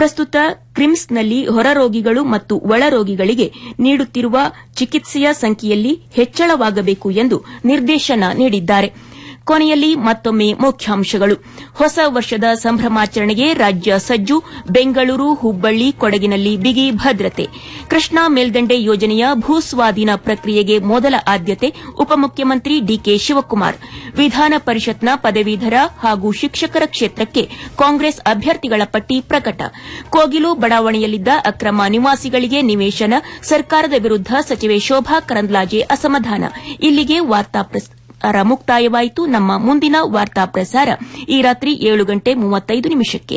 ಪ್ರಸ್ತುತ ಕ್ರಿಮ್ಸ್ನಲ್ಲಿ ಹೊರರೋಗಿಗಳು ಮತ್ತು ಒಳರೋಗಿಗಳಿಗೆ ನೀಡುತ್ತಿರುವ ಚಿಕಿತ್ಸೆಯ ಸಂಖ್ಯೆಯಲ್ಲಿ ಹೆಚ್ಚಳವಾಗಬೇಕು ಎಂದು ನಿರ್ದೇಶನ ನೀಡಿದ್ದಾರೆ ಕೊನೆಯಲ್ಲಿ ಮತ್ತೊಮ್ಮೆ ಮುಖ್ಯಾಂಶಗಳು ಹೊಸ ವರ್ಷದ ಸಂಭ್ರಮಾಚರಣೆಗೆ ರಾಜ್ಯ ಸಜ್ಜು ಬೆಂಗಳೂರು ಹುಬ್ಬಳ್ಳಿ ಕೊಡಗಿನಲ್ಲಿ ಬಿಗಿ ಭದ್ರತೆ ಕೃಷ್ಣಾ ಮೇಲ್ದಂಡೆ ಯೋಜನೆಯ ಭೂಸ್ವಾಧೀನ ಪ್ರಕ್ರಿಯೆಗೆ ಮೊದಲ ಆದ್ಯತೆ ಉಪಮುಖ್ಯಮಂತ್ರಿ ಡಿಕೆ ಶಿವಕುಮಾರ್ ವಿಧಾನ ಪರಿಷತ್ನ ಪದವೀಧರ ಹಾಗೂ ಶಿಕ್ಷಕರ ಕ್ಷೇತ್ರಕ್ಕೆ ಕಾಂಗ್ರೆಸ್ ಅಭ್ಯರ್ಥಿಗಳ ಪಟ್ಟಿ ಪ್ರಕಟ ಕೋಗಿಲು ಬಡಾವಣೆಯಲ್ಲಿದ್ದ ಅಕ್ರಮ ನಿವಾಸಿಗಳಿಗೆ ನಿವೇಶನ ಸರ್ಕಾರದ ವಿರುದ್ದ ಸಚಿವೆ ಶೋಭಾ ಕರಂದ್ಲಾಜೆ ಅಸಮಾಧಾನ ಇಲ್ಲಿಗೆ ವಾರ್ತಾ ಮುಕ್ತಾಯವಾಯಿತು ನಮ್ಮ ಮುಂದಿನ ವಾರ್ತಾ ಪ್ರಸಾರ ಈ ರಾತ್ರಿ ಏಳು ಗಂಟೆ ಮೂವತ್ತೈದು ನಿಮಿಷಕ್ಕೆ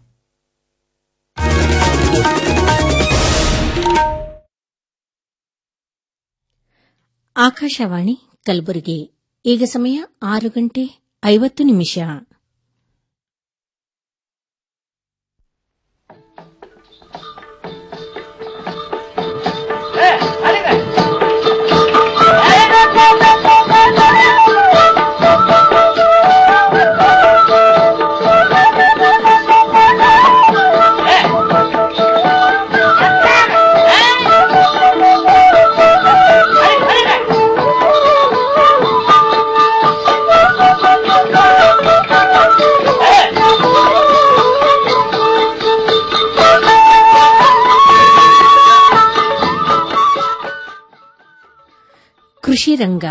ಆಕಾಶವಾಣಿ ಕಲಬುರಗಿ ಈಗ ಸಮಯ ಆರು ಗಂಟೆ ಐವತ್ತು ನಿಮಿಷ ಕೃಷಿ ರಂಗ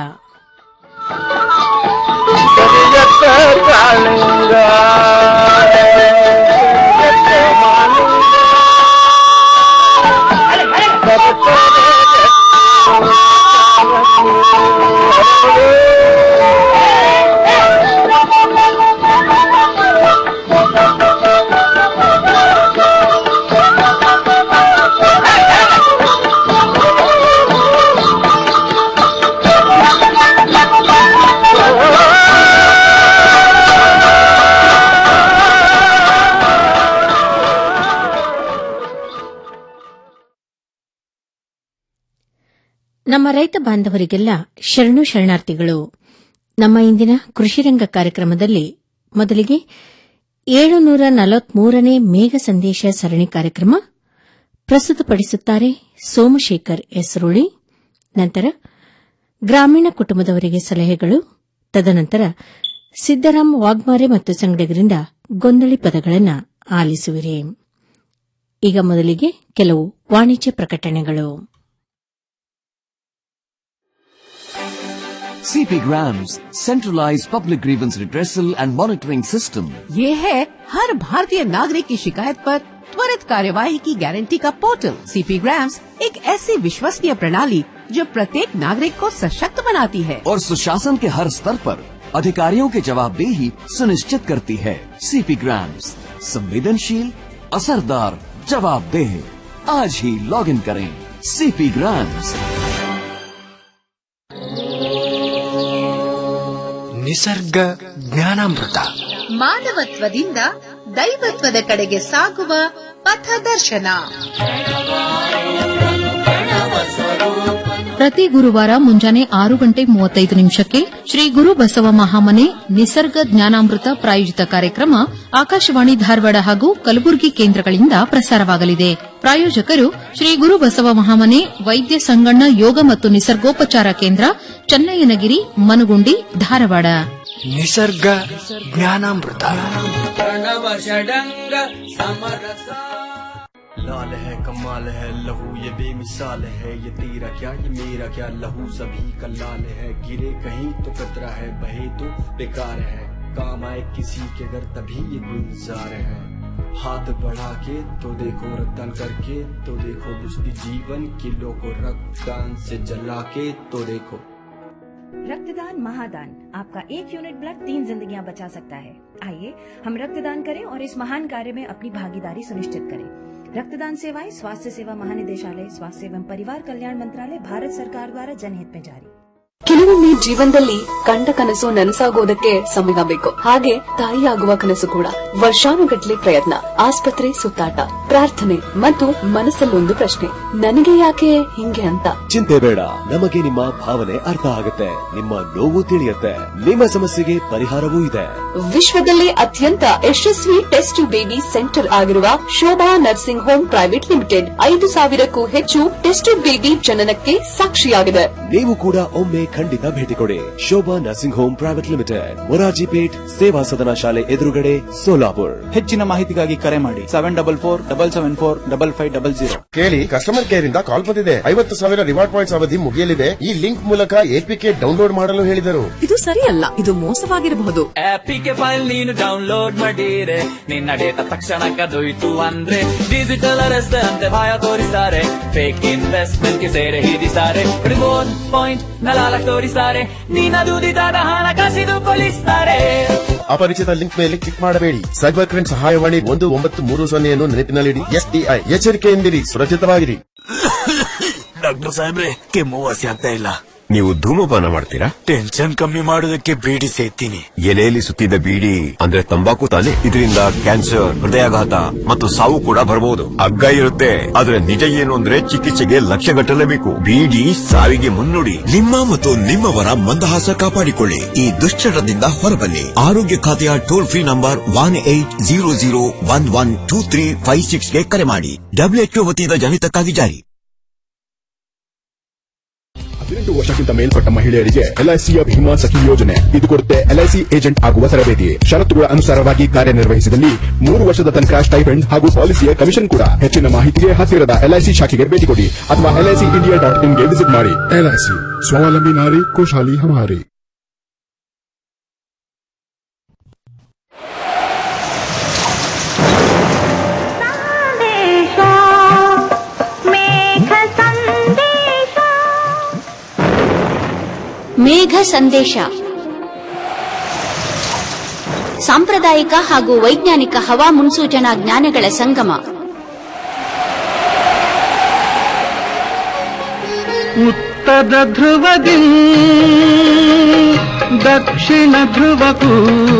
ನಮ್ಮ ರೈತ ಬಾಂಧವರಿಗೆಲ್ಲ ಶರಣು ಶರಣಾರ್ಥಿಗಳು ನಮ್ಮ ಇಂದಿನ ಕೃಷಿರಂಗ ಕಾರ್ಯಕ್ರಮದಲ್ಲಿ ಮೊದಲಿಗೆ ಏಳುನೂರ ನಲವತ್ಮೂರನೇ ಮೇಘ ಸಂದೇಶ ಸರಣಿ ಕಾರ್ಯಕ್ರಮ ಪ್ರಸ್ತುತಪಡಿಸುತ್ತಾರೆ ಸೋಮಶೇಖರ್ ಎಸ್ರುಳಿ ನಂತರ ಗ್ರಾಮೀಣ ಕುಟುಂಬದವರಿಗೆ ಸಲಹೆಗಳು ತದನಂತರ ಸಿದ್ದರಾಮ್ ವಾಗ್ಮಾರೆ ಮತ್ತು ಸಂಗಡಿಗರಿಂದ ಗೊಂದಳಿ ಪದಗಳನ್ನು ಆಲಿಸುವಿರಿ ಈಗ ಮೊದಲಿಗೆ ಕೆಲವು ವಾಣಿಜ್ಯ ಪ್ರಕಟಣೆಗಳು CP Grams, centralized public grievance redressal and monitoring system. ये है हर भारतीय नागरिक की शिकायत पर त्वरित कार्यवाही की गारंटी का पोर्टल सीपी ग्राम्स एक ऐसी विश्वसनीय प्रणाली जो प्रत्येक नागरिक को सशक्त बनाती है और सुशासन के हर स्तर पर अधिकारियों की जवाबदेही सुनिश्चित करती है सीपी ग्राम्स संवेदनशील असरदार जवाबदेह आज ही लॉग इन करें सीपी ग्राम्स ನಿಸರ್ಗ ಜ್ಞಾನಾಮೃತ ಮಾನವತ್ವದಿಂದ ದೈವತ್ವದ ಕಡೆಗೆ ಸಾಗುವ ಪಥದರ್ಶನ ಪ್ರತಿ ಗುರುವಾರ ಮುಂಜಾನೆ ಆರು ಗಂಟೆ ಮೂವತ್ತೈದು ನಿಮಿಷಕ್ಕೆ ಶ್ರೀ ಗುರು ಬಸವ ಮಹಾಮನೆ ನಿಸರ್ಗ ಜ್ಞಾನಾಮೃತ ಪ್ರಾಯೋಜಿತ ಕಾರ್ಯಕ್ರಮ ಆಕಾಶವಾಣಿ ಧಾರವಾಡ ಹಾಗೂ ಕಲಬುರಗಿ ಕೇಂದ್ರಗಳಿಂದ ಪ್ರಸಾರವಾಗಲಿದೆ ಪ್ರಾಯೋಜಕರು ಶ್ರೀ ಗುರು ಬಸವ ಮಹಾಮನೆ ವೈದ್ಯ ಸಂಗಣ್ಣ ಯೋಗ ಮತ್ತು ನಿಸರ್ಗೋಪಚಾರ ಕೇಂದ್ರ ಚನ್ನಯ್ಯನಗಿರಿ ಮನುಗುಂಡಿ ಧಾರವಾಡ ನಿಸರ್ಗ ಜ್ಞಾನಾಮೃತ लाल है कमाल है लहू ये बेमिसाल है ये तेरा क्या ये मेरा क्या लहू सभी का लाल है गिरे कहीं तो कतरा है बहे तो बेकार है काम आए किसी के घर तभी ये गुलजार है हाथ बढ़ा के तो देखो रक्तदान करके तो देखो बुझती जीवन किलो को रक्तदान से जला के तो देखो रक्तदान महादान आपका एक यूनिट ब्लड तीन जिंदगियां बचा सकता है आइए हम रक्तदान करें और इस महान कार्य में अपनी भागीदारी सुनिश्चित करें रक्तदान सेवाएं स्वास्थ्य सेवा महानिदेशालय स्वास्थ्य एवं परिवार कल्याण मंत्रालय भारत सरकार द्वारा जनहित में जारी ಕೆಲವೊಮ್ಮೆ ಜೀವನದಲ್ಲಿ ಕಂಡ ಕನಸು ನನಸಾಗೋದಕ್ಕೆ ಸಮಯ ಬೇಕು ಹಾಗೆ ತಾಯಿಯಾಗುವ ಕನಸು ಕೂಡ ವರ್ಷಾನುಗಟ್ಲೆ ಪ್ರಯತ್ನ ಆಸ್ಪತ್ರೆ ಸುತ್ತಾಟ ಪ್ರಾರ್ಥನೆ ಮತ್ತು ಮನಸ್ಸಲ್ಲೊಂದು ಪ್ರಶ್ನೆ ನನಗೆ ಯಾಕೆ ಹಿಂಗೆ ಅಂತ ಚಿಂತೆ ಬೇಡ ನಮಗೆ ನಿಮ್ಮ ಭಾವನೆ ಅರ್ಥ ಆಗುತ್ತೆ ನಿಮ್ಮ ನೋವು ತಿಳಿಯುತ್ತೆ ನಿಮ್ಮ ಸಮಸ್ಯೆಗೆ ಪರಿಹಾರವೂ ಇದೆ ವಿಶ್ವದಲ್ಲೇ ಅತ್ಯಂತ ಯಶಸ್ವಿ ಟೆಸ್ಟ್ ಟು ಬೇಬಿ ಸೆಂಟರ್ ಆಗಿರುವ Shobha nursing home private limited ಐದು ಸಾವಿರಕ್ಕೂ ಹೆಚ್ಚು ಟೆಸ್ಟ್ ಟು ಬೇಬಿ ಜನನಕ್ಕೆ ಸಾಕ್ಷಿಯಾಗಿದೆ ನೀವು ಕೂಡ ಒಮ್ಮೆ ಖಂಡಿತ ಭೇಟಿ ಕೊಡಿ Shobha nursing home private limited Morarji Peth ಸೇವಾ ಸದನ ಶಾಲೆ ಎದುರುಗಡೆ ಸೋಲಾಪುರ್ ಹೆಚ್ಚಿನ ಮಾಹಿತಿಗಾಗಿ ಕರೆ ಮಾಡಿ seven double four double seven four double five double zero ಕೇಳಿ ಕಸ್ಟಮರ್ ಕೇರ್ ಇಂದ ಕಾಲ್ ಬಂದಿದೆ ಐವತ್ತು ಸಾವಿರ ರಿವಾರ್ಡ್ ಪಾಯಿಂಟ್ಸ್ ಅವಧಿ ಮುಗಿಯಲಿದೆ ಈ ಲಿಂಕ್ ಮೂಲಕ ಎಪಿಕೆ ಡೌನ್ಲೋಡ್ ಮಾಡಲು ಹೇಳಿದರು ಇದು ಸರಿಯಲ್ಲ ಇದು ಮೋಸವಾಗಿರಬಹುದು ಆಪಿಗೆ ಫೈಲ್ ನೀನು ಡೌನ್ಲೋಡ್ ಮಾಡಿರೆ ನಿನ್ನ ಡೇಟಾ ತಕ್ಷಣ ಕದೊಯ್ತು ಅಂದ್ರೆ ಡಿಜಿಟಲ್ ಅರೆಸ್ಟ್ ಅಂತೆ ಭಯ ತೋರಿಸ್ತಾರೆ ಫೇಕ್ ಇನ್ವೆಸ್ಟ್ಮೆಂಟ್ ಗೆ ಸೇರೆ ಹಿಡಿಸ್ತಾರೆ ರಿಮೋಟ್ ಪಾಯಿಂಟ್ ನಲಾಲ ತೋರಿಸ್ತಾರೆ ನಿನ್ನ ದುಡಿದಾದ ಹಣ ಕಸಿದುಕೊಳ್ಳಿಸ್ತಾರೆ ಅಪರಿಚಿತ ಲಿಂಕ್ ಮೇಲೆ ಕ್ಲಿಕ್ ಮಾಡಬೇಡಿ ಸೈಬರ್ ಕ್ರೈಮ್ ಸಹಾಯವಾಣಿ ಒಂದು ಒಂಬತ್ತು ಮೂರು ಸೊನ್ನೆಯನ್ನು ನೆನಪಿನಲ್ಲಿಡಿ ಎಸ್ಡಿಐ ಎಚ್ಚರಿಕೆಯಿಂದಿರಿ ಸುರಕ್ಷಿತವಾಗಿರಿ ಡಾಕ್ಟರ್ ಸಾಹೇಬ್ರೆ ಕೆಮ್ಮು ವಾಸಿ ಆಗ್ತಾ ಇಲ್ಲ ನೀವು ಧೂಮಪಾನ ಮಾಡ್ತೀರಾ ಟೆನ್ಷನ್ ಕಮ್ಮಿ ಮಾಡೋದಕ್ಕೆ ಬೀಡಿ ಸೇತೀನಿ ಎಲೆಯಲ್ಲಿ ಸುತ್ತಿದ ಬೀಡಿ ಅಂದ್ರೆ ತಂಬಾಕು ತಾನೆ ಇದರಿಂದ ಕ್ಯಾನ್ಸರ್ ಹೃದಯಾಘಾತ ಮತ್ತು ಸಾವು ಕೂಡ ಬರಬಹುದು ಅಗ್ಗ ಇರುತ್ತೆ ಆದ್ರೆ ನಿಜ ಏನು ಅಂದ್ರೆ ಚಿಕಿತ್ಸೆಗೆ ಲಕ್ಷ ಗಟ್ಟಲೇಬೇಕು ಬೀಡಿ ಸಾವಿಗೆ ಮುನ್ನುಡಿ ನಿಮ್ಮ ಮತ್ತು ನಿಮ್ಮವರ ಮಂದಹಾಸ ಕಾಪಾಡಿಕೊಳ್ಳಿ ಈ ದುಶ್ಚಟದಿಂದ ಹೊರಬನ್ನಿ ಆರೋಗ್ಯ ಖಾತೆಯ toll free number one eight zero zero one one two three five ಸಿಕ್ಸ್ಗೆ ಕರೆ ಮಾಡಿ ಡಬ್ಲ್ಯೂಎಚ್ಒ ವತಿಯಿಂದ ಜನಿತಕ್ಕಾಗಿ ಜಾರಿ ಹದಿನೆಂಟು ವರ್ಷಕ್ಕಿಂತ ಮೇಲ್ಪಟ್ಟ ಮಹಿಳೆಯರಿಗೆ ಎಲ್ಐಸಿಯ ಭೀಮಾ ಸಖಿ ಯೋಜನೆ ಇದು ಕೊಡುತ್ತೆ ಎಲ್ಐಸಿ ಏಜೆಂಟ್ ಆಗುವ ತರಬೇತಿ ಷರತ್ತುಗಳ ಅನುಸಾರವಾಗಿ ಕಾರ್ಯನಿರ್ವಹಿಸಿದಲ್ಲಿ ಮೂರು ವರ್ಷದ ತನಕ ಸ್ಟೈಪೆಂಡ್ ಹಾಗೂ ಪಾಲಿಸಿಯ ಕಮಿಷನ್ ಕೂಡ ಹೆಚ್ಚಿನ ಮಾಹಿತಿಗೆ ಹತ್ತಿರದ ಎಲ್ಐಸಿ ಶಾಖೆಗೆ ಭೇಟಿ ಕೊಡಿ ಅಥವಾ ಎಲ್ಐಸಿ ಇಂಡಿಯಾ ಡಾಟ್ ಇನ್ಗೆ ವಿಸಿಟ್ ಮಾಡಿ ಎಲ್ಐಸಿ ಸ್ವಾವಲಂಬಿ ನಾರಿ ಖುಷಾಲಿ ಹಮಾರಿ ಮೇಘ ಸಂದೇಶ ಸಾಂಪ್ರದಾಯಿಕ ಹಾಗೂ ವೈಜ್ಞಾನಿಕ ಹವಾ ಮುನ್ಸೂಚನಾ ಜ್ಞಾನಗಳ ಸಂಗಮ ಉತ್ತರ ಧ್ರುವದಿ ದಕ್ಷಿಣ ಧ್ರುವಕ್ಕೂ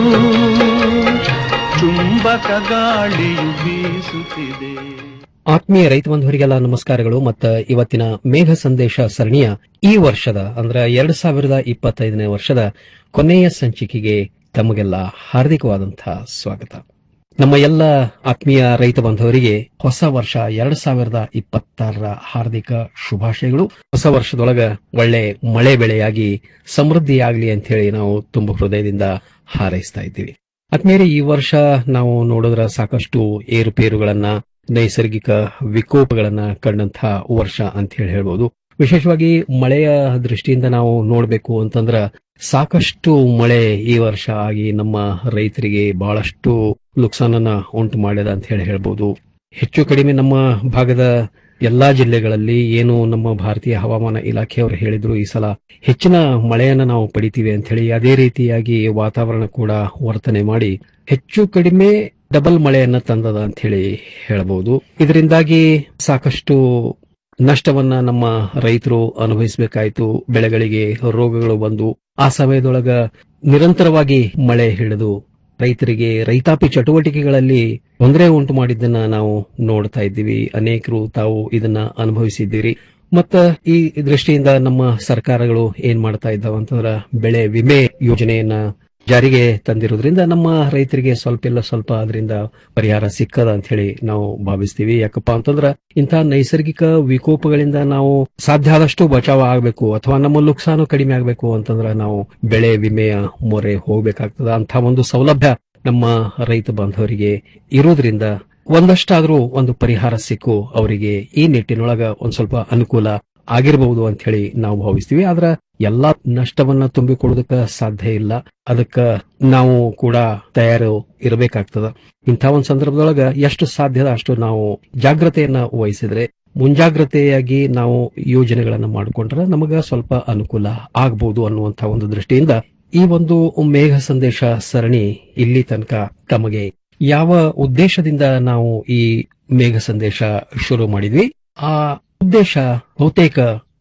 ಚುಂಬಕ ಗಾಳಿಯು ಬೀಸುತ್ತಿದೆ ಆತ್ಮೀಯ ರೈತ ಬಂಧುವರಿಗೆಲ್ಲ ನಮಸ್ಕಾರಗಳು ಮತ್ತು ಇವತ್ತಿನ ಮೇಘ ಸಂದೇಶ ಸರಣಿಯ ಈ ವರ್ಷದ ಅಂದ್ರೆ ಎರಡ್ ಸಾವಿರದ ಇಪ್ಪತ್ತೈದನೇ ವರ್ಷದ ಕೊನೆಯ ಸಂಚಿಕೆಗೆ ತಮಗೆಲ್ಲ ಹಾರ್ದಿಕವಾದಂತಹ ಸ್ವಾಗತ ನಮ್ಮ ಎಲ್ಲ ಆತ್ಮೀಯ ರೈತ ಬಾಂಧವರಿಗೆ ಹೊಸ ವರ್ಷ ಎರಡ್ ಸಾವಿರದ ಇಪ್ಪತ್ತಾರರ ಹಾರ್ದಿಕ ಶುಭಾಶಯಗಳು ಹೊಸ ವರ್ಷದೊಳಗ ಒಳ್ಳೆ ಮಳೆ ಬೆಳೆಯಾಗಿ ಸಮೃದ್ಧಿಯಾಗಲಿ ಅಂತ ಹೇಳಿ ನಾವು ತುಂಬ ಹೃದಯದಿಂದ ಹಾರೈಸ್ತಾ ಇದ್ದೀವಿ ಆತ್ಮೀಯರೇ ಈ ವರ್ಷ ನಾವು ನೋಡಿದ್ರ ಸಾಕಷ್ಟು ಏರುಪೇರುಗಳನ್ನ ನೈಸರ್ಗಿಕ ವಿಕೋಪಗಳನ್ನ ಕಂಡಂತಹ ವರ್ಷ ಅಂತ ಹೇಳಿ ಹೇಳ್ಬೋದು ವಿಶೇಷವಾಗಿ ಮಳೆಯ ದೃಷ್ಟಿಯಿಂದ ನಾವು ನೋಡಬೇಕು ಅಂತಂದ್ರ ಸಾಕಷ್ಟು ಮಳೆ ಈ ವರ್ಷ ಆಗಿ ನಮ್ಮ ರೈತರಿಗೆ ಬಹಳಷ್ಟು ನುಕ್ಸಾನನ್ನ ಉಂಟು ಮಾಡಿದ ಅಂತ ಹೇಳಿ ಹೇಳ್ಬೋದು ಹೆಚ್ಚು ಕಡಿಮೆ ನಮ್ಮ ಭಾಗದ ಎಲ್ಲಾ ಜಿಲ್ಲೆಗಳಲ್ಲಿ ಏನು ನಮ್ಮ ಭಾರತೀಯ ಹವಾಮಾನ ಇಲಾಖೆಯವರು ಹೇಳಿದ್ರು ಈ ಸಲ ಹೆಚ್ಚಿನ ಮಳೆಯನ್ನ ನಾವು ಪಡಿತೀವಿ ಅಂತ ಹೇಳಿ ಅದೇ ರೀತಿಯಾಗಿ ವಾತಾವರಣ ಕೂಡ ವರ್ತನೆ ಮಾಡಿ ಹೆಚ್ಚು ಕಡಿಮೆ ಡಬಲ್ ಮಳೆಯನ್ನ ತಂದದ ಅಂತ ಹೇಳಿ ಹೇಳಬಹುದು ಇದರಿಂದಾಗಿ ಸಾಕಷ್ಟು ನಷ್ಟವನ್ನ ನಮ್ಮ ರೈತರು ಅನುಭವಿಸಬೇಕಾಯಿತು ಬೆಳೆಗಳಿಗೆ ರೋಗಗಳು ಬಂದು ಆ ಸಮಯದೊಳಗ ನಿರಂತರವಾಗಿ ಮಳೆ ಹಿಡಿದು ರೈತರಿಗೆ ರೈತಾಪಿ ಚಟುವಟಿಕೆಗಳಲ್ಲಿ ತೊಂದರೆ ಉಂಟು ಮಾಡಿದ್ದನ್ನ ನಾವು ನೋಡ್ತಾ ಇದ್ದೀವಿ ಅನೇಕರು ತಾವು ಇದನ್ನ ಅನುಭವಿಸಿದ್ದೀರಿ ಮತ್ತ ಈ ದೃಷ್ಟಿಯಿಂದ ನಮ್ಮ ಸರ್ಕಾರಗಳು ಏನ್ ಮಾಡ್ತಾ ಇದ್ದಾವ ಅಂತಂದ್ರ ಬೆಳೆ ವಿಮೆ ಯೋಜನೆಯನ್ನ ಜಾರಿಗೆ ತಂದಿರೋದ್ರಿಂದ ನಮ್ಮ ರೈತರಿಗೆ ಸ್ವಲ್ಪ ಇಲ್ಲ ಸ್ವಲ್ಪ ಅದರಿಂದ ಪರಿಹಾರ ಸಿಕ್ಕದ ಅಂತ ಹೇಳಿ ನಾವು ಭಾವಿಸ್ತೀವಿ ಯಾಕಪ್ಪ ಅಂತಂದ್ರ ಇಂತಹ ನೈಸರ್ಗಿಕ ವಿಕೋಪಗಳಿಂದ ನಾವು ಸಾಧ್ಯ ಆದಷ್ಟು ಬಚಾವ ಆಗಬೇಕು ಅಥವಾ ನಮ್ಮ ನುಕ್ಸಾನು ಕಡಿಮೆ ಆಗಬೇಕು ಅಂತಂದ್ರ ನಾವು ಬೆಳೆ ವಿಮೆಯ ಮೊರೆ ಹೋಗ್ಬೇಕಾಗ್ತದ ಅಂತ ಒಂದು ಸೌಲಭ್ಯ ನಮ್ಮ ರೈತ ಬಾಂಧವರಿಗೆ ಇರೋದ್ರಿಂದ ಒಂದಷ್ಟಾದ್ರೂ ಒಂದು ಪರಿಹಾರ ಸಿಕ್ಕು ಅವರಿಗೆ ಈ ನಿಟ್ಟಿನೊಳಗ ಒಂದ್ ಸ್ವಲ್ಪ ಅನುಕೂಲ ಆಗಿರಬಹುದು ಅಂತ ಹೇಳಿ ನಾವು ಭಾವಿಸ್ತೀವಿ ಆದ್ರ ಎಲ್ಲಾ ನಷ್ಟವನ್ನ ತುಂಬಿಕೊಡೋದಕ್ಕ ಸಾಧ್ಯ ಇಲ್ಲ ಅದಕ್ಕ ನಾವು ಕೂಡ ತಯಾರು ಇರಬೇಕಾಗ್ತದ ಇಂಥ ಒಂದು ಸಂದರ್ಭದೊಳಗ ಎಷ್ಟು ಸಾಧ್ಯದ ಅಷ್ಟು ನಾವು ಜಾಗ್ರತೆಯನ್ನ ವಹಿಸಿದ್ರೆ ಮುಂಜಾಗ್ರತೆಯಾಗಿ ನಾವು ಯೋಜನೆಗಳನ್ನ ಮಾಡಿಕೊಂಡ್ರೆ ನಮಗ ಸ್ವಲ್ಪ ಅನುಕೂಲ ಆಗ್ಬಹುದು ಅನ್ನುವಂತ ಒಂದು ದೃಷ್ಟಿಯಿಂದ ಈ ಒಂದು ಮೇಘ ಸಂದೇಶ ಸರಣಿ ಇಲ್ಲಿ ತನಕ ತಮಗೆ ಯಾವ ಉದ್ದೇಶದಿಂದ ನಾವು ಈ ಮೇಘ ಸಂದೇಶ ಶುರು ಮಾಡಿದ್ವಿ ಆ ಉದ್ದೇಶ ಬಹುತೇಕ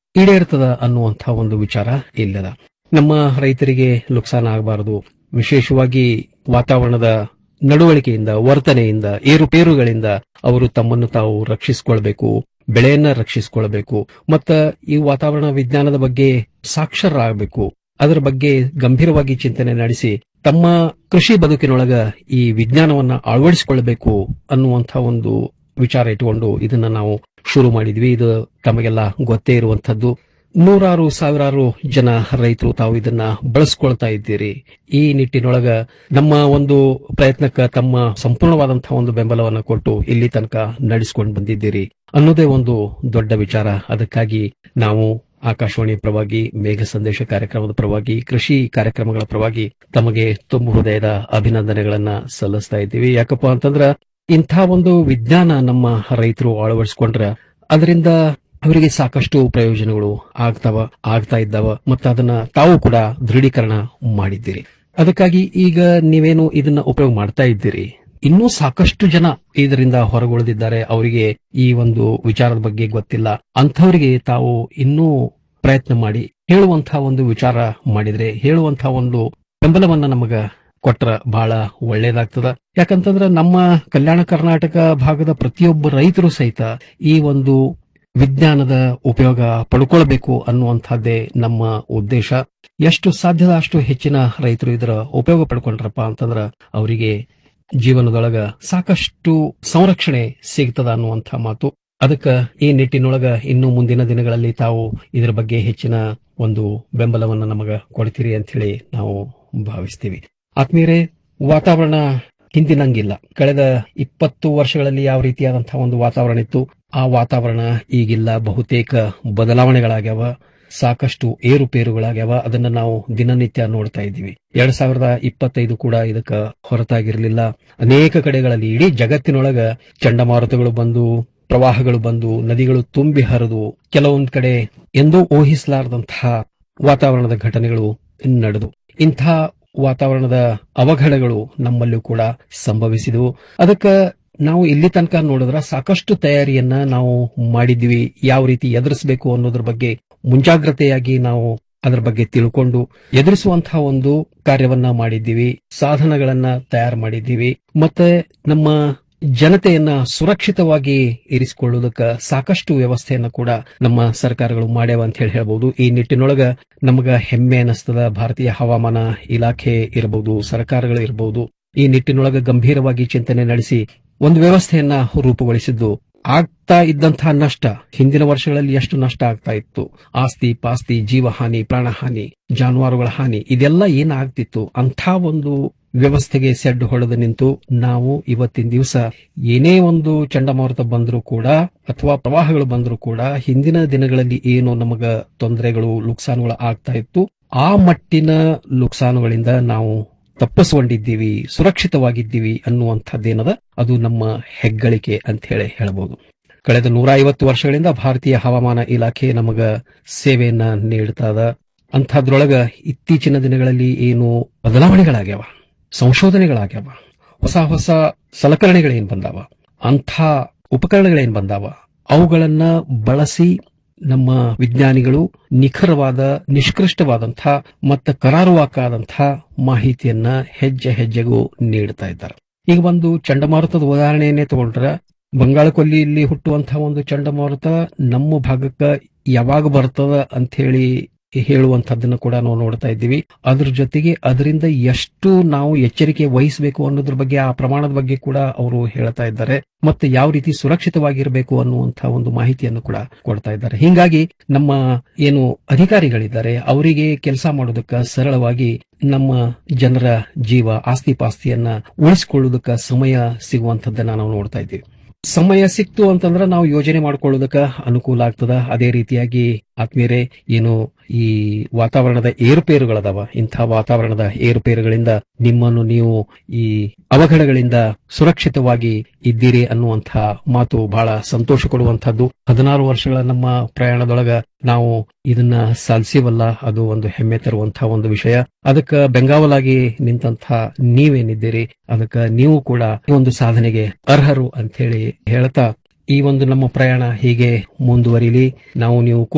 ಈಡೇರ್ತದ ಅನ್ನುವಂಥ ಒಂದು ವಿಚಾರ ಇಲ್ಲದ ನಮ್ಮ ರೈತರಿಗೆ ನುಕ್ಸಾನ ಆಗಬಾರದು ವಿಶೇಷವಾಗಿ ವಾತಾವರಣದ ನಡವಳಿಕೆಯಿಂದ ವರ್ತನೆಯಿಂದ ಏರುಪೇರುಗಳಿಂದ ಅವರು ತಮ್ಮನ್ನು ತಾವು ರಕ್ಷಿಸಿಕೊಳ್ಬೇಕು ಬೆಳೆಯನ್ನ ರಕ್ಷಿಸಿಕೊಳ್ಬೇಕು ಮತ್ತ ಈ ವಾತಾವರಣ ವಿಜ್ಞಾನದ ಬಗ್ಗೆ ಸಾಕ್ಷರರಾಗಬೇಕು ಅದರ ಬಗ್ಗೆ ಗಂಭೀರವಾಗಿ ಚಿಂತನೆ ನಡೆಸಿ ತಮ್ಮ ಕೃಷಿ ಬದುಕಿನೊಳಗ ಈ ವಿಜ್ಞಾನವನ್ನ ಅಳವಡಿಸಿಕೊಳ್ಳಬೇಕು ಅನ್ನುವಂಥ ಒಂದು ವಿಚಾರ ಇಟ್ಟುಕೊಂಡು ಇದನ್ನ ನಾವು ಶುರು ಮಾಡಿದ್ವಿ ಇದು ತಮಗೆಲ್ಲ ಗೊತ್ತೇ ಇರುವಂತದ್ದು ನೂರಾರು ಸಾವಿರಾರು ಜನ ರೈತರು ತಾವು ಇದನ್ನ ಬಳಸ್ಕೊಳ್ತಾ ಇದ್ದೀರಿ ಈ ನಿಟ್ಟಿನೊಳಗ ನಮ್ಮ ಒಂದು ಪ್ರಯತ್ನಕ್ಕೆ ತಮ್ಮ ಸಂಪೂರ್ಣವಾದಂತಹ ಒಂದು ಬೆಂಬಲವನ್ನು ಕೊಟ್ಟು ಇಲ್ಲಿ ತನಕ ನಡೆಸಿಕೊಂಡು ಬಂದಿದ್ದೀರಿ ಅನ್ನೋದೇ ಒಂದು ದೊಡ್ಡ ವಿಚಾರ ಅದಕ್ಕಾಗಿ ನಾವು ಆಕಾಶವಾಣಿ ಪರವಾಗಿ ಮೇಘ ಸಂದೇಶ ಕಾರ್ಯಕ್ರಮದ ಪರವಾಗಿ ಕೃಷಿ ಕಾರ್ಯಕ್ರಮಗಳ ಪರವಾಗಿ ತಮಗೆ ತುಂಬ ಹೃದಯದ ಅಭಿನಂದನೆಗಳನ್ನ ಸಲ್ಲಿಸ್ತಾ ಇದ್ದೀವಿ ಯಾಕಪ್ಪ ಅಂತಂದ್ರ ಇಂಥ ಒಂದು ವಿಜ್ಞಾನ ನಮ್ಮ ರೈತರು ಅಳವಡಿಸಿಕೊಂಡ್ರ ಅದರಿಂದ ಅವರಿಗೆ ಸಾಕಷ್ಟು ಪ್ರಯೋಜನಗಳು ಆಗ್ತಾವ ಆಗ್ತಾ ಇದ್ದಾವ ಮತ್ತು ಅದನ್ನ ತಾವು ಕೂಡ ದೃಢೀಕರಣ ಮಾಡಿದ್ದೀರಿ ಅದಕ್ಕಾಗಿ ಈಗ ನೀವೇನು ಇದನ್ನ ಉಪಯೋಗ ಮಾಡ್ತಾ ಇದ್ದೀರಿ ಇನ್ನೂ ಸಾಕಷ್ಟು ಜನ ಇದರಿಂದ ಹೊರಗುಳಿದಿದ್ದಾರೆ ಅವರಿಗೆ ಈ ಒಂದು ವಿಚಾರದ ಬಗ್ಗೆ ಗೊತ್ತಿಲ್ಲ ಅಂಥವರಿಗೆ ತಾವು ಇನ್ನೂ ಪ್ರಯತ್ನ ಮಾಡಿ ಹೇಳುವಂತಹ ಒಂದು ವಿಚಾರ ಮಾಡಿದ್ರೆ ಹೇಳುವಂತಹ ಒಂದು ಬೆಂಬಲವನ್ನ ನಮಗ ಕೊಟ್ರ ಬಹಳ ಒಳ್ಳೇದಾಗ್ತದ ಯಾಕಂತಂದ್ರ ನಮ್ಮ ಕಲ್ಯಾಣ ಕರ್ನಾಟಕ ಭಾಗದ ಪ್ರತಿಯೊಬ್ಬ ರೈತರು ಸಹಿತ ಈ ಒಂದು ವಿಜ್ಞಾನದ ಉಪಯೋಗ ಪಡ್ಕೊಳ್ಬೇಕು ಅನ್ನುವಂಥದ್ದೇ ನಮ್ಮ ಉದ್ದೇಶ ಎಷ್ಟು ಸಾಧ್ಯದ ಅಷ್ಟು ಹೆಚ್ಚಿನ ರೈತರು ಇದರ ಉಪಯೋಗ ಪಡ್ಕೊಂಡ್ರಪ್ಪ ಅಂತಂದ್ರ ಅವರಿಗೆ ಜೀವನದೊಳಗ ಸಾಕಷ್ಟು ಸಂರಕ್ಷಣೆ ಸಿಗ್ತದ ಅನ್ನುವಂಥ ಮಾತು ಅದಕ್ಕ ಈ ನಿಟ್ಟಿನೊಳಗ ಇನ್ನು ಮುಂದಿನ ದಿನಗಳಲ್ಲಿ ತಾವು ಇದರ ಬಗ್ಗೆ ಹೆಚ್ಚಿನ ಒಂದು ಬೆಂಬಲವನ್ನು ನಮಗ ಕೊಡ್ತೀರಿ ಅಂತ ಹೇಳಿ ನಾವು ಭಾವಿಸ್ತೀವಿ ಆತ್ಮೀಯರೇ ವಾತಾವರಣ ಹಿಂದಿನಂಗಿಲ್ಲ ಕಳೆದ ಇಪ್ಪತ್ತು ವರ್ಷಗಳಲ್ಲಿ ಯಾವ ರೀತಿಯಾದಂತಹ ಒಂದು ವಾತಾವರಣ ಇತ್ತು ಆ ವಾತಾವರಣ ಈಗಿಲ್ಲ ಬಹುತೇಕ ಬದಲಾವಣೆಗಳಾಗ್ಯಾವ ಸಾಕಷ್ಟು ಏರುಪೇರುಗಳಾಗ್ಯಾವ ಅದನ್ನ ನಾವು ದಿನನಿತ್ಯ ನೋಡ್ತಾ ಇದ್ದೀವಿ ಎರಡ್ ಸಾವಿರದ ಇಪ್ಪತ್ತೈದು ಕೂಡ ಇದಕ್ಕ ಹೊರತಾಗಿರಲಿಲ್ಲ ಅನೇಕ ಕಡೆಗಳಲ್ಲಿ ಇಡೀ ಜಗತ್ತಿನೊಳಗ ಚಂಡಮಾರುತಗಳು ಬಂದು ಪ್ರವಾಹಗಳು ಬಂದು ನದಿಗಳು ತುಂಬಿ ಹರಿದು ಕೆಲವೊಂದ್ ಕಡೆ ಎಂದೂ ಊಹಿಸಲಾರದಂತಹ ವಾತಾವರಣದ ಘಟನೆಗಳು ನಡೆದು ಇಂಥ ವಾತಾವರಣದ ಅವಘಡಗಳು ನಮ್ಮಲ್ಲೂ ಕೂಡ ಸಂಭವಿಸಿದವು ಅದಕ್ಕ ನಾವು ಇಲ್ಲಿ ತನಕ ನೋಡಿದ್ರ ಸಾಕಷ್ಟು ತಯಾರಿಯನ್ನ ನಾವು ಮಾಡಿದ್ವಿ ಯಾವ ರೀತಿ ಎದುರಿಸಬೇಕು ಅನ್ನೋದ್ರ ಬಗ್ಗೆ ಮುಂಜಾಗ್ರತೆಯಾಗಿ ನಾವು ಅದರ ಬಗ್ಗೆ ತಿಳ್ಕೊಂಡು ಎದುರಿಸುವಂತಹ ಒಂದು ಕಾರ್ಯವನ್ನ ಮಾಡಿದ್ದೀವಿ ಸಾಧನಗಳನ್ನ ತಯಾರು ಮಾಡಿದ್ದೀವಿ ಮತ್ತೆ ನಮ್ಮ ಜನತೆಯನ್ನ ಸುರಕ್ಷಿತವಾಗಿ ಇರಿಸಿಕೊಳ್ಳುವುದಕ್ಕೆ ಸಾಕಷ್ಟು ವ್ಯವಸ್ಥೆಯನ್ನ ಕೂಡ ನಮ್ಮ ಸರ್ಕಾರಗಳು ಮಾಡ್ಯಾವ ಅಂತ ಹೇಳಿ ಹೇಳ್ಬಹುದು ಈ ನಿಟ್ಟಿನೊಳಗ ನಮಗ ಹೆಮ್ಮೆ ಅನಿಸ್ತದ ಭಾರತೀಯ ಹವಾಮಾನ ಇಲಾಖೆ ಇರಬಹುದು ಸರ್ಕಾರಗಳು ಇರಬಹುದು ಈ ನಿಟ್ಟಿನೊಳಗ ಗಂಭೀರವಾಗಿ ಚಿಂತನೆ ನಡೆಸಿ ಒಂದು ವ್ಯವಸ್ಥೆಯನ್ನ ರೂಪುಗೊಳಿಸಿದ್ದು ಆಗ್ತಾ ಇದ್ದಂತಹ ನಷ್ಟ ಹಿಂದಿನ ವರ್ಷಗಳಲ್ಲಿ ಎಷ್ಟು ನಷ್ಟ ಆಗ್ತಾ ಇತ್ತು ಆಸ್ತಿ ಪಾಸ್ತಿ ಜೀವಹಾನಿ ಪ್ರಾಣಹಾನಿ ಜಾನುವಾರುಗಳ ಹಾನಿ ಇದೆಲ್ಲ ಏನಾಗ್ತಿತ್ತು ಅಂಥ ಒಂದು ವ್ಯವಸ್ಥೆಗೆ ಸೆಡ್ ಹೊಡೆದು ನಿಂತು ನಾವು ಇವತ್ತಿನ ದಿವಸ ಏನೇ ಒಂದು ಚಂಡಮಾರುತ ಬಂದರೂ ಕೂಡ ಅಥವಾ ಪ್ರವಾಹಗಳು ಬಂದರೂ ಕೂಡ ಹಿಂದಿನ ದಿನಗಳಲ್ಲಿ ಏನು ನಮಗ ತೊಂದರೆಗಳು ನುಕ್ಸಾನುಗಳು ಆಗ್ತಾ ಇತ್ತು ಆ ಮಟ್ಟಿನ ನುಕ್ಸಾನುಗಳಿಂದ ನಾವು ತಪ್ಪಿಸಿಕೊಂಡಿದ್ದೀವಿ ಸುರಕ್ಷಿತವಾಗಿದ್ದೀವಿ ಅನ್ನುವಂಥದ್ದೇನದ ಅದು ನಮ್ಮ ಹೆಗ್ಗಳಿಕೆ ಅಂತ ಹೇಳಿ ಹೇಳಬಹುದು ಕಳೆದ ನೂರ ಐವತ್ತು ವರ್ಷಗಳಿಂದ ಭಾರತೀಯ ಹವಾಮಾನ ಇಲಾಖೆ ನಮಗ ಸೇವೆಯನ್ನ ನೀಡ್ತಾ ಅದ ಅಂಥದ್ರೊಳಗ ಇತ್ತೀಚಿನ ದಿನಗಳಲ್ಲಿ ಏನು ಬದಲಾವಣೆಗಳಾಗ್ಯಾವ ಸಂಶೋಧನೆಗಳಾಗ್ಯಾವ ಹೊಸ ಹೊಸ ಸಲಕರಣೆಗಳೇನ್ ಬಂದಾವ ಅಂಥ ಉಪಕರಣಗಳೇನ್ ಬಂದಾವ ಅವುಗಳನ್ನ ಬಳಸಿ ನಮ್ಮ ವಿಜ್ಞಾನಿಗಳು ನಿಖರವಾದ ನಿಷ್ಕೃಷ್ಟವಾದಂಥ ಮತ್ತು ಕರಾರುವಾಕಾದಂಥ ಮಾಹಿತಿಯನ್ನ ಹೆಜ್ಜೆ ಹೆಜ್ಜೆಗೂ ನೀಡ್ತಾ ಇದ್ದಾರೆ ಈಗ ಒಂದು ಚಂಡಮಾರುತದ ಉದಾಹರಣೆಯನ್ನೇ ತಗೊಂಡ್ರ ಬಂಗಾಳ ಕೊಲ್ಲಿಯಲ್ಲಿ ಹುಟ್ಟುವಂತಹ ಒಂದು ಚಂಡಮಾರುತ ನಮ್ಮ ಭಾಗಕ್ಕೆ ಯಾವಾಗ ಬರ್ತದ ಅಂತ ಹೇಳಿ ಹೇಳುವಂತದ್ದನ್ನು ಕೂಡ ನಾವು ನೋಡ್ತಾ ಇದ್ದೀವಿ ಅದ್ರ ಜೊತೆಗೆ ಅದರಿಂದ ಎಷ್ಟು ನಾವು ಎಚ್ಚರಿಕೆ ವಹಿಸಬೇಕು ಅನ್ನೋದ್ರ ಬಗ್ಗೆ ಆ ಪ್ರಮಾಣದ ಬಗ್ಗೆ ಕೂಡ ಅವರು ಹೇಳ್ತಾ ಇದ್ದಾರೆ ಮತ್ತೆ ಯಾವ ರೀತಿ ಸುರಕ್ಷಿತವಾಗಿರಬೇಕು ಅನ್ನುವಂತಹ ಒಂದು ಮಾಹಿತಿಯನ್ನು ಕೂಡ ಕೊಡ್ತಾ ಇದ್ದಾರೆ ಹಿಂಗಾಗಿ ನಮ್ಮ ಏನು ಅಧಿಕಾರಿಗಳಿದ್ದಾರೆ ಅವರಿಗೆ ಕೆಲಸ ಮಾಡೋದಕ್ಕೆ ಸರಳವಾಗಿ ನಮ್ಮ ಜನರ ಜೀವ ಆಸ್ತಿ ಪಾಸ್ತಿಯನ್ನ ಉಳಿಸಿಕೊಳ್ಳುವುದಕ್ಕೆ ಸಮಯ ಸಿಗುವಂತದ್ದನ್ನ ನಾವು ನೋಡ್ತಾ ಇದ್ದೀವಿ ಸಮಯ ಸಿಕ್ತು ಅಂತಂದ್ರೆ ನಾವು ಯೋಜನೆ ಮಾಡ್ಕೊಳ್ಳೋದಕ್ಕೆ ಅನುಕೂಲ ಆಗ್ತದ ಅದೇ ರೀತಿಯಾಗಿ ಆತ್ಮೀಯರೇ ಏನು ಈ ವಾತಾವರಣದ ಏರುಪೇರುಗಳದಾವ ಇಂಥ ವಾತಾವರಣದ ಏರುಪೇರುಗಳಿಂದ ನಿಮ್ಮನ್ನು ನೀವು ಈ ಅವಘಡಗಳಿಂದ ಸುರಕ್ಷಿತವಾಗಿ ಇದ್ದೀರಿ ಅನ್ನುವಂಥ ಮಾತು ಬಹಳ ಸಂತೋಷ ಕೊಡುವಂತಹದ್ದು ಹದಿನಾರು ವರ್ಷಗಳ ನಮ್ಮ ಪ್ರಯಾಣದೊಳಗ ನಾವು ಇದನ್ನ ಸಾಧಿಸಿವಲ್ಲ ಅದು ಒಂದು ಹೆಮ್ಮೆ ತರುವಂತಹ ಒಂದು ವಿಷಯ ಅದಕ್ಕೆ ಬೆಂಗಾವಲಾಗಿ ನಿಂತಹ ನೀವೇನಿದ್ದೀರಿ ಅದಕ್ಕೆ ನೀವು ಕೂಡ ಈ ಒಂದು ಸಾಧನೆಗೆ ಅರ್ಹರು ಅಂತ ಹೇಳಿ ಹೇಳ್ತಾ ಈ ಒಂದು ನಮ್ಮ ಪ್ರಯಾಣ ಹೀಗೆ ಮುಂದುವರಿಲಿ ನಾವು ನೀವು ಕೂಡ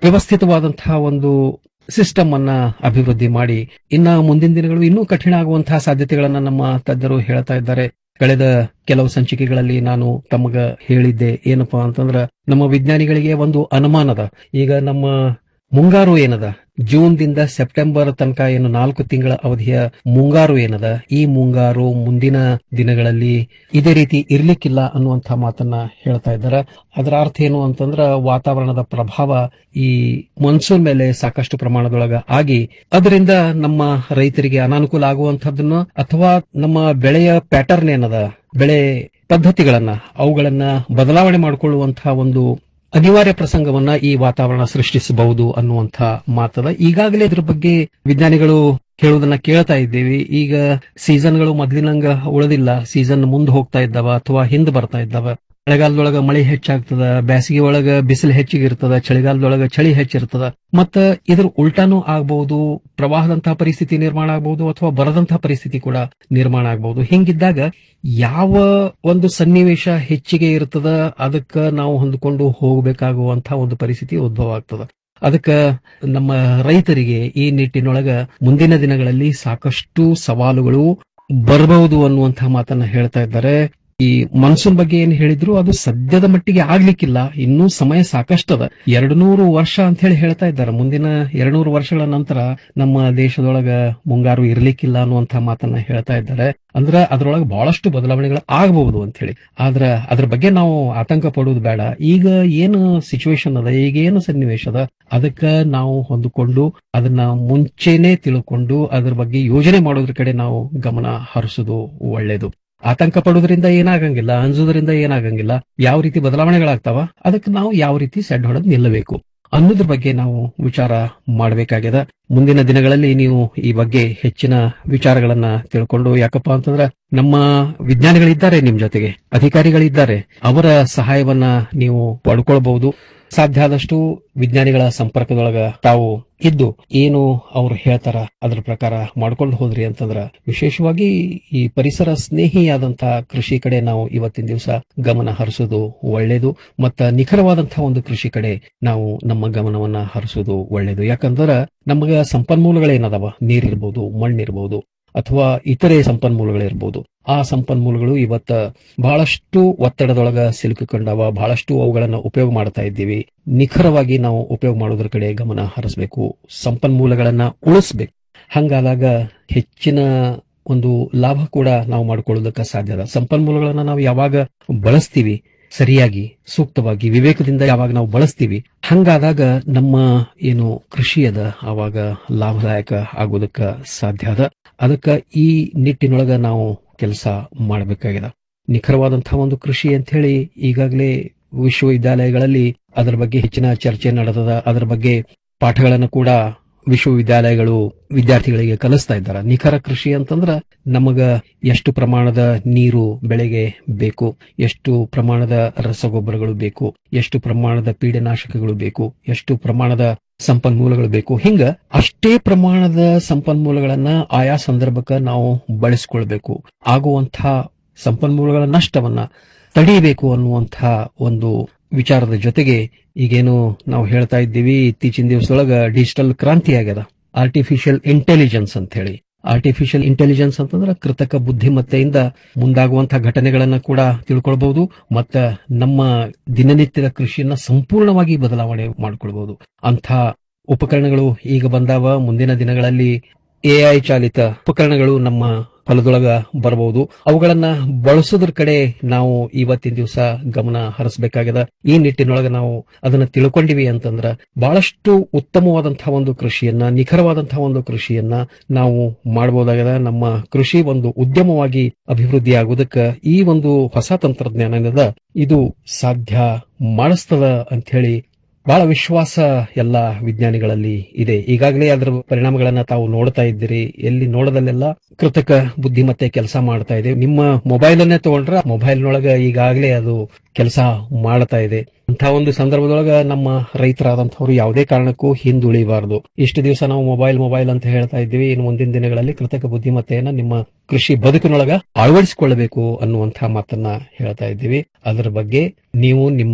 ವ್ಯವಸ್ಥಿತವಾದಂತಹ ಒಂದು ಸಿಸ್ಟಮ್ ಅನ್ನ ಅಭಿವೃದ್ಧಿ ಮಾಡಿ ಇನ್ನ ಮುಂದಿನ ದಿನಗಳು ಇನ್ನೂ ಕಠಿಣ ಆಗುವಂತಹ ಸಾಧ್ಯತೆಗಳನ್ನ ನಮ್ಮ ತಜ್ಞರು ಹೇಳ್ತಾ ಇದ್ದಾರೆ ಕಳೆದ ಕೆಲವು ಸಂಚಿಕೆಗಳಲ್ಲಿ ನಾನು ತಮಗ ಹೇಳಿದ್ದೆ ಏನಪ್ಪಾ ಅಂತಂದ್ರ ನಮ್ಮ ವಿಜ್ಞಾನಿಗಳಿಗೆ ಒಂದು ಅನುಮಾನದ ಈಗ ನಮ್ಮ ಮುಂಗಾರು ಏನದ ಜೂನ್ ದಿಂದ ಸೆಪ್ಟೆಂಬರ್ ತನಕ ಏನು ನಾಲ್ಕು ತಿಂಗಳ ಅವಧಿಯ ಮುಂಗಾರು ಏನದ ಈ ಮುಂಗಾರು ಮುಂದಿನ ದಿನಗಳಲ್ಲಿ ಇದೇ ರೀತಿ ಇರ್ಲಿಕ್ಕಿಲ್ಲ ಅನ್ನುವಂಥ ಮಾತನ್ನ ಹೇಳ್ತಾ ಇದ್ದಾರೆ ಅದರ ಅರ್ಥ ಏನು ಅಂತಂದ್ರ ವಾತಾವರಣದ ಪ್ರಭಾವ ಈ ಮಾನ್ಸೂನ್ ಮೇಲೆ ಸಾಕಷ್ಟು ಪ್ರಮಾಣದೊಳಗ ಆಗಿ ಅದರಿಂದ ನಮ್ಮ ರೈತರಿಗೆ ಅನಾನುಕೂಲ ಆಗುವಂತಹದ್ದನ್ನು ಅಥವಾ ನಮ್ಮ ಬೆಳೆಯ ಪ್ಯಾಟರ್ನ್ ಏನದ ಬೆಳೆ ಪದ್ಧತಿಗಳನ್ನ ಅವುಗಳನ್ನ ಬದಲಾವಣೆ ಮಾಡಿಕೊಳ್ಳುವಂತಹ ಒಂದು ಅನಿವಾರ್ಯ ಪ್ರಸಂಗವನ್ನ ಈ ವಾತಾವರಣ ಸೃಷ್ಟಿಸಬಹುದು ಅನ್ನುವಂಥ ಮಾತದ ಈಗಾಗಲೇ ಇದ್ರ ಬಗ್ಗೆ ವಿಜ್ಞಾನಿಗಳು ಹೇಳುವುದನ್ನ ಕೇಳ್ತಾ ಇದ್ದೇವೆ ಈಗ ಸೀಸನ್ಗಳು ಮೊದಲಿನಂಗ ಉಳಿದಿಲ್ಲ ಸೀಸನ್ ಮುಂದೆ ಹೋಗ್ತಾ ಇದ್ದಾವ ಅಥವಾ ಹಿಂದೆ ಬರ್ತಾ ಇದ್ದಾವ ಮಳೆಗಾಲದೊಳಗ ಮಳೆ ಹೆಚ್ಚಾಗ್ತದ ಬೇಸಿಗೆ ಒಳಗ ಬಿಸಿಲು ಹೆಚ್ಚಿಗೆ ಇರ್ತದ ಚಳಿಗಾಲದೊಳಗ ಚಳಿ ಹೆಚ್ಚಿರ್ತದ ಮತ್ತ ಇದ್ರ ಉಲ್ಟಾನೂ ಆಗಬಹುದು ಪ್ರವಾಹದಂತಹ ಪರಿಸ್ಥಿತಿ ನಿರ್ಮಾಣ ಆಗಬಹುದು ಅಥವಾ ಬರದಂತಹ ಪರಿಸ್ಥಿತಿ ಕೂಡ ನಿರ್ಮಾಣ ಆಗಬಹುದು ಹಿಂಗಿದ್ದಾಗ ಯಾವ ಒಂದು ಸನ್ನಿವೇಶ ಹೆಚ್ಚಿಗೆ ಇರ್ತದ ಅದಕ್ಕ ನಾವು ಹೊಂದಿಕೊಂಡು ಹೋಗಬೇಕಾಗುವಂತಹ ಒಂದು ಪರಿಸ್ಥಿತಿ ಉದ್ಭವ ಆಗ್ತದ ಅದಕ್ಕ ನಮ್ಮ ರೈತರಿಗೆ ಈ ನಿಟ್ಟಿನೊಳಗ ಮುಂದಿನ ದಿನಗಳಲ್ಲಿ ಸಾಕಷ್ಟು ಸವಾಲುಗಳು ಬರಬಹುದು ಅನ್ನುವಂತಹ ಮಾತನ್ನ ಹೇಳ್ತಾ ಇದ್ದಾರೆ ಈ ಮಾನ್ಸೂನ್ ಬಗ್ಗೆ ಏನ್ ಹೇಳಿದ್ರು ಅದು ಸದ್ಯದ ಮಟ್ಟಿಗೆ ಆಗ್ಲಿಕ್ಕಿಲ್ಲ ಇನ್ನೂ ಸಮಯ ಸಾಕಷ್ಟದ ಎರಡು ನೂರು ವರ್ಷ ಅಂತ ಹೇಳಿ ಹೇಳ್ತಾ ಇದ್ದಾರೆ ಮುಂದಿನ ಎರಡು ನೂರು ವರ್ಷಗಳ ನಂತರ ನಮ್ಮ ದೇಶದೊಳಗ ಮುಂಗಾರು ಇರ್ಲಿಕ್ಕಿಲ್ಲ ಅನ್ನುವಂತ ಮಾತನ್ನ ಹೇಳ್ತಾ ಇದ್ದಾರೆ ಅಂದ್ರ ಅದ್ರೊಳಗೆ ಬಹಳಷ್ಟು ಬದಲಾವಣೆಗಳು ಆಗಬಹುದು ಅಂತ ಹೇಳಿ ಆದ್ರ ಅದ್ರ ಬಗ್ಗೆ ನಾವು ಆತಂಕ ಪಡುವುದು ಬೇಡ ಈಗ ಏನು ಸಿಚುವೇಶನ್ ಅದ ಈಗ ಏನು ಸನ್ನಿವೇಶ ಅದ ಅದಕ್ಕ ನಾವು ಹೊಂದಿಕೊಂಡು ಅದನ್ನ ಮುಂಚೆನೆ ತಿಳ್ಕೊಂಡು ಅದ್ರ ಬಗ್ಗೆ ಯೋಜನೆ ಮಾಡೋದ್ರ ಕಡೆ ನಾವು ಗಮನ ಹರಿಸೋದು ಒಳ್ಳೇದು ಆತಂಕ ಪಡೋದ್ರಿಂದ ಏನಾಗಂಗಿಲ್ಲ ಅಂಜೋದ್ರಿಂದ ಏನಾಗಂಗಿಲ್ಲ ಯಾವ ರೀತಿ ಬದಲಾವಣೆಗಳಾಗ್ತಾವ ಅದಕ್ಕೆ ನಾವು ಯಾವ ರೀತಿ ಸೆಡ್ ಹೊಡೆದ್ ನಿಲ್ಲಬೇಕು ಅನ್ನೋದ್ರ ಬಗ್ಗೆ ನಾವು ವಿಚಾರ ಮಾಡಬೇಕಾಗ್ಯದ ಮುಂದಿನ ದಿನಗಳಲ್ಲಿ ನೀವು ಈ ಬಗ್ಗೆ ಹೆಚ್ಚಿನ ವಿಚಾರಗಳನ್ನ ತಿಳ್ಕೊಂಡು ಯಾಕಪ್ಪ ಅಂತಂದ್ರ ನಮ್ಮ ವಿಜ್ಞಾನಿಗಳಿದ್ದಾರೆ ನಿಮ್ ಜೊತೆಗೆ ಅಧಿಕಾರಿಗಳಿದ್ದಾರೆ ಅವರ ಸಹಾಯವನ್ನ ನೀವು ಪಡ್ಕೊಳ್ಬಹುದು ಸಾಧ್ಯ ಆದಷ್ಟು ವಿಜ್ಞಾನಿಗಳ ಸಂಪರ್ಕದೊಳಗ ತಾವು ಇದ್ದು ಏನು ಅವ್ರು ಹೇಳ್ತಾರ ಅದ್ರ ಪ್ರಕಾರ ಮಾಡ್ಕೊಂಡು ಹೋದ್ರಿ ಅಂತಂದ್ರ ವಿಶೇಷವಾಗಿ ಈ ಪರಿಸರ ಸ್ನೇಹಿಯಾದಂತಹ ಕೃಷಿ ಕಡೆ ನಾವು ಇವತ್ತಿನ ದಿವಸ ಗಮನ ಹರಿಸೋದು ಒಳ್ಳೇದು ಮತ್ತ ನಿಖರವಾದಂತಹ ಒಂದು ಕೃಷಿ ಕಡೆ ನಾವು ನಮ್ಮ ಗಮನವನ್ನ ಹರಿಸೋದು ಒಳ್ಳೇದು ಯಾಕಂದ್ರ ನಮಗ ಸಂಪನ್ಮೂಲಗಳೇನದಾವ ನೀರಿರ್ಬೋದು ಮಣ್ಣಿರ್ಬೋದು ಅಥವಾ ಇತರೆ ಸಂಪನ್ಮೂಲಗಳಿರ್ಬೋದು ಆ ಸಂಪನ್ಮೂಲಗಳು ಇವತ್ತ ಬಹಳಷ್ಟು ಒತ್ತಡದೊಳಗ ಸಿಲುಕಿಕೊಂಡವ ಬಹಳಷ್ಟು ಅವುಗಳನ್ನ ಉಪಯೋಗ ಮಾಡ್ತಾ ಇದ್ದೀವಿ ನಿಖರವಾಗಿ ನಾವು ಉಪಯೋಗ ಮಾಡೋದ್ರ ಕಡೆ ಗಮನ ಹರಿಸಬೇಕು ಸಂಪನ್ಮೂಲಗಳನ್ನ ಉಳಿಸ್ಬೇಕು ಹಂಗಾದಾಗ ಹೆಚ್ಚಿನ ಒಂದು ಲಾಭ ಕೂಡ ನಾವು ಮಾಡ್ಕೊಳ್ಳೋದಕ್ಕೆ ಸಾಧ್ಯ ಅದ ಸಂಪನ್ಮೂಲಗಳನ್ನ ನಾವು ಯಾವಾಗ ಬಳಸ್ತೀವಿ ಸರಿಯಾಗಿ ಸೂಕ್ತವಾಗಿ ವಿವೇಕದಿಂದ ಯಾವಾಗ ನಾವು ಬಳಸ್ತೀವಿ ಹಂಗಾದಾಗ ನಮ್ಮ ಏನು ಕೃಷಿ ಅದ ಆವಾಗ ಲಾಭದಾಯಕ ಆಗೋದಕ್ಕ ಸಾಧ್ಯ ಅದ ಅದಕ್ಕ ಈ ನಿಟ್ಟಿನೊಳಗ ನಾವು ಕೆಲಸ ಮಾಡಬೇಕಾಗಿದೆ ನಿಖರವಾದಂತಹ ಒಂದು ಕೃಷಿ ಅಂತ ಹೇಳಿ ಈಗಾಗಲೇ ವಿಶ್ವವಿದ್ಯಾಲಯಗಳಲ್ಲಿ ಅದರ ಬಗ್ಗೆ ಹೆಚ್ಚಿನ ಚರ್ಚೆ ನಡೆದದ ಅದರ ಬಗ್ಗೆ ಪಾಠಗಳನ್ನು ಕೂಡ ವಿಶ್ವವಿದ್ಯಾಲಯಗಳು ವಿದ್ಯಾರ್ಥಿಗಳಿಗೆ ಕಲಿಸ್ತಾ ಇದ್ದಾರೆ ನಿಖರ ಕೃಷಿ ಅಂತಂದ್ರ ನಮಗ ಎಷ್ಟು ಪ್ರಮಾಣದ ನೀರು ಬೆಳೆಗೆ ಬೇಕು ಎಷ್ಟು ಪ್ರಮಾಣದ ರಸಗೊಬ್ಬರಗಳು ಬೇಕು ಎಷ್ಟು ಪ್ರಮಾಣದ ಪೀಡನಾಶಕಗಳು ಬೇಕು ಎಷ್ಟು ಪ್ರಮಾಣದ ಸಂಪನ್ಮೂಲಗಳು ಬೇಕು ಹಿಂಗ ಅಷ್ಟೇ ಪ್ರಮಾಣದ ಸಂಪನ್ಮೂಲಗಳನ್ನ ಆಯಾ ಸಂದರ್ಭಕ್ಕೆ ನಾವು ಬಳಸಿಕೊಳ್ಬೇಕು ಆಗುವಂತಹ ಸಂಪನ್ಮೂಲಗಳ ನಷ್ಟವನ್ನ ತಡೆಯಬೇಕು ಅನ್ನುವಂತಹ ಒಂದು ವಿಚಾರದ ಜೊತೆಗೆ ಈಗೇನು ನಾವು ಹೇಳ್ತಾ ಇದ್ದೀವಿ ಇತ್ತೀಚಿನ ದಿವಸದೊಳಗ ಡಿಜಿಟಲ್ ಕ್ರಾಂತಿ ಆಗ್ಯದ ಆರ್ಟಿಫಿಷಿಯಲ್ ಇಂಟೆಲಿಜೆನ್ಸ್ ಅಂತ ಹೇಳಿ ಆರ್ಟಿಫಿಷಿಯಲ್ ಇಂಟೆಲಿಜೆನ್ಸ್ ಅಂತಂದ್ರೆ ಕೃತಕ ಬುದ್ಧಿಮತ್ತೆಯಿಂದ ಮುಂದಾಗುವಂತಹ ಘಟನೆಗಳನ್ನ ಕೂಡ ತಿಳ್ಕೊಳ್ಬಹುದು ಮತ್ತ ನಮ್ಮ ದಿನನಿತ್ಯದ ಕೃಷಿಯನ್ನ ಸಂಪೂರ್ಣವಾಗಿ ಬದಲಾವಣೆ ಮಾಡಿಕೊಳ್ಬಹುದು ಅಂಥ ಉಪಕರಣಗಳು ಈಗ ಬಂದಾವ ಮುಂದಿನ ದಿನಗಳಲ್ಲಿ ಎಐ ಚಾಲಿತ ಉಪಕರಣಗಳು ನಮ್ಮ ಹೊಲದೊಳಗ ಬರಬಹುದು ಅವುಗಳನ್ನ ಬಳಸೋದ್ರ ಕಡೆ ನಾವು ಇವತ್ತಿನ ದಿವಸ ಗಮನ ಹರಿಸಬೇಕಾಗಿದೆ ಈ ನಿಟ್ಟಿನೊಳಗ ನಾವು ಅದನ್ನ ತಿಳ್ಕೊಂಡಿವಿ ಅಂತಂದ್ರ ಬಹಳಷ್ಟು ಉತ್ತಮವಾದಂತಹ ಒಂದು ಕೃಷಿಯನ್ನ ನಿಖರವಾದಂತಹ ಒಂದು ಕೃಷಿಯನ್ನ ನಾವು ಮಾಡಬಹುದಾಗಿದೆ ನಮ್ಮ ಕೃಷಿ ಒಂದು ಉದ್ಯಮವಾಗಿ ಅಭಿವೃದ್ಧಿ ಆಗುವುದಕ್ಕೆ ಈ ಒಂದು ಹೊಸ ತಂತ್ರಜ್ಞಾನ ಏನದ ಇದು ಸಾಧ್ಯ ಮಾಡಿಸ್ತದ ಅಂತ ಹೇಳಿ ಬಹಳ ವಿಶ್ವಾಸ ಎಲ್ಲ ವಿಜ್ಞಾನಿಗಳಲ್ಲಿ ಇದೆ ಈಗಾಗಲೇ ಅದರ ಪರಿಣಾಮಗಳನ್ನ ತಾವು ನೋಡ್ತಾ ಇದ್ದೀರಿ ಎಲ್ಲಿ ನೋಡದಲ್ಲೆಲ್ಲ ಕೃತಕ ಬುದ್ಧಿಮತ್ತೆ ಕೆಲಸ ಮಾಡ್ತಾ ಇದೆ ನಿಮ್ಮ ಮೊಬೈಲ್ ಅನ್ನೇ ತಗೊಂಡ್ರೆ ಮೊಬೈಲ್ನೊಳಗ ಈಗಾಗಲೇ ಅದು ಕೆಲಸ ಮಾಡ್ತಾ ಇದೆ ಅಂತ ಒಂದು ಸಂದರ್ಭದೊಳಗ ನಮ್ಮ ರೈತರಾದಂತವ್ರು ಯಾವುದೇ ಕಾರಣಕ್ಕೂ ಹಿಂದುಳಿಬಾರದು ಇಷ್ಟು ದಿವಸ ನಾವು ಮೊಬೈಲ್ ಮೊಬೈಲ್ ಅಂತ ಹೇಳ್ತಾ ಇದ್ದೀವಿ ಇನ್ನು ಮುಂದಿನ ದಿನಗಳಲ್ಲಿ ಕೃತಕ ಬುದ್ಧಿಮತ್ತೆಯನ್ನ ನಿಮ್ಮ ಕೃಷಿ ಬದುಕಿನೊಳಗ ಅಳವಡಿಸಿಕೊಳ್ಳಬೇಕು ಅನ್ನುವಂತಹ ಮಾತನ್ನ ಹೇಳ್ತಾ ಇದ್ದೀವಿ ಅದರ ಬಗ್ಗೆ ನೀವು ನಿಮ್ಮ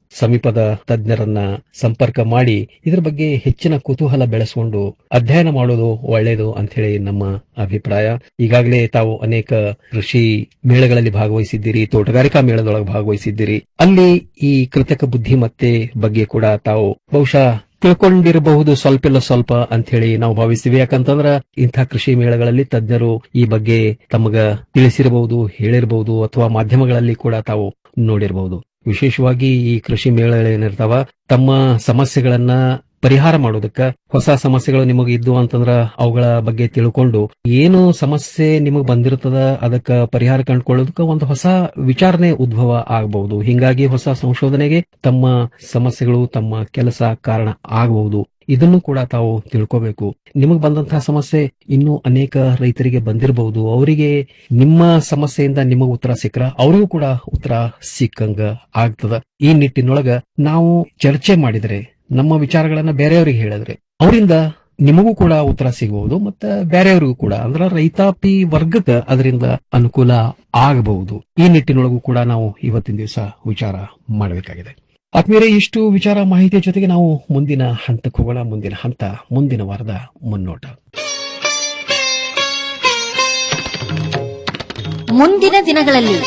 ಸಮೀಪದ ತಜ್ಞರನ್ನ ಸಂಪರ್ಕ ಮಾಡಿ ಇದರ ಬಗ್ಗೆ ಹೆಚ್ಚಿನ ಕುತೂಹಲ ಬೆಳೆಸಿಕೊಂಡು ಅಧ್ಯಯನ ಮಾಡೋದು ಒಳ್ಳೆಯದು ಅಂತ ಹೇಳಿ ನಮ್ಮ ಅಭಿಪ್ರಾಯ ಈಗಾಗಲೇ ತಾವು ಅನೇಕ ಕೃಷಿ ಮೇಳಗಳಲ್ಲಿ ಭಾಗವಹಿಸಿದ್ದೀರಿ ತೋಟಗಾರಿಕಾ ಮೇಳದೊಳಗೆ ಭಾಗವಹಿಸಿದ್ದೀರಿ ಅಲ್ಲಿ ಈ ಕೃತಕ ಬುದ್ಧಿಮತ್ತೆ ಬಗ್ಗೆ ಕೂಡ ತಾವು ಬಹುಶಃ ತಿಳ್ಕೊಂಡಿರಬಹುದು ಸ್ವಲ್ಪ ಇಲ್ಲ ಸ್ವಲ್ಪ ಅಂತ ಹೇಳಿ ನಾವು ಭಾವಿಸ್ತೀವಿ ಯಾಕಂತಂದ್ರ ಇಂಥ ಕೃಷಿ ಮೇಳಗಳಲ್ಲಿ ತಜ್ಞರು ಈ ಬಗ್ಗೆ ತಮಗ ತಿಳಿಸಿರಬಹುದು ಹೇಳಿರಬಹುದು ಅಥವಾ ಮಾಧ್ಯಮಗಳಲ್ಲಿ ಕೂಡ ತಾವು ನೋಡಿರಬಹುದು ವಿಶೇಷವಾಗಿ ಈ ಕೃಷಿ ಮೇಳಗಳೇನಿರ್ತಾವ ತಮ್ಮ ಸಮಸ್ಯೆಗಳನ್ನ ಪರಿಹಾರ ಮಾಡೋದಕ್ಕ ಹೊಸ ಸಮಸ್ಯೆಗಳು ನಿಮಗೆ ಇದ್ದು ಅಂತಂದ್ರ ಅವುಗಳ ಬಗ್ಗೆ ತಿಳ್ಕೊಂಡು ಏನು ಸಮಸ್ಯೆ ನಿಮಗೆ ಬಂದಿರ್ತದ ಅದಕ್ಕ ಪರಿಹಾರ ಕಂಡುಕೊಳ್ಳೋದಕ್ಕ ಒಂದು ಹೊಸ ವಿಚಾರಣೆ ಉದ್ಭವ ಆಗಬಹುದು ಹಿಂಗಾಗಿ ಹೊಸ ಸಂಶೋಧನೆಗೆ ತಮ್ಮ ಸಮಸ್ಯೆಗಳು ತಮ್ಮ ಕೆಲಸ ಕಾರಣ ಆಗಬಹುದು ಇದನ್ನು ಕೂಡ ತಾವು ತಿಳ್ಕೋಬೇಕು ನಿಮಗೆ ಬಂದಂತಹ ಸಮಸ್ಯೆ ಇನ್ನೂ ಅನೇಕ ರೈತರಿಗೆ ಬಂದಿರಬಹುದು ಅವರಿಗೆ ನಿಮ್ಮ ಸಮಸ್ಯೆಯಿಂದ ನಿಮಗೆ ಉತ್ತರ ಸಿಕ್ಕ್ರ ಅವರಿಗೂ ಕೂಡ ಉತ್ತರ ಸಿಕ್ಕಂಗ ಆಗ್ತದ ಈ ನಿಟ್ಟಿನೊಳಗ ನಾವು ಚರ್ಚೆ ಮಾಡಿದ್ರೆ ನಮ್ಮ ವಿಚಾರಗಳನ್ನ ಬೇರೆಯವರಿಗೆ ಹೇಳಿದ್ರೆ ಅವರಿಂದ ನಿಮಗೂ ಕೂಡ ಉತ್ತರ ಸಿಗಬಹುದು ಮತ್ತೆ ಬೇರೆಯವರಿಗೂ ಕೂಡ ಅಂದ್ರೆ ರೈತಾಪಿ ವರ್ಗಕ್ಕೆ ಅದರಿಂದ ಅನುಕೂಲ ಆಗಬಹುದು ಈ ನಿಟ್ಟಿನೊಳಗೂ ಕೂಡ ನಾವು ಇವತ್ತಿನ ದಿವಸ ವಿಚಾರ ಮಾಡಬೇಕಾಗಿದೆ ಆತ್ಮೀಯರೇ ಇಷ್ಟು ವಿಚಾರ ಮಾಹಿತಿಯ ಜೊತೆಗೆ ನಾವು ಮುಂದಿನ ಹಂತಕ್ಕೆ ಹೋಗೋಣ ಮುಂದಿನ ಹಂತ ಮುಂದಿನ ವಾರದ ಮುನ್ನೋಟ ಮುಂದಿನ ದಿನಗಳಲ್ಲಿ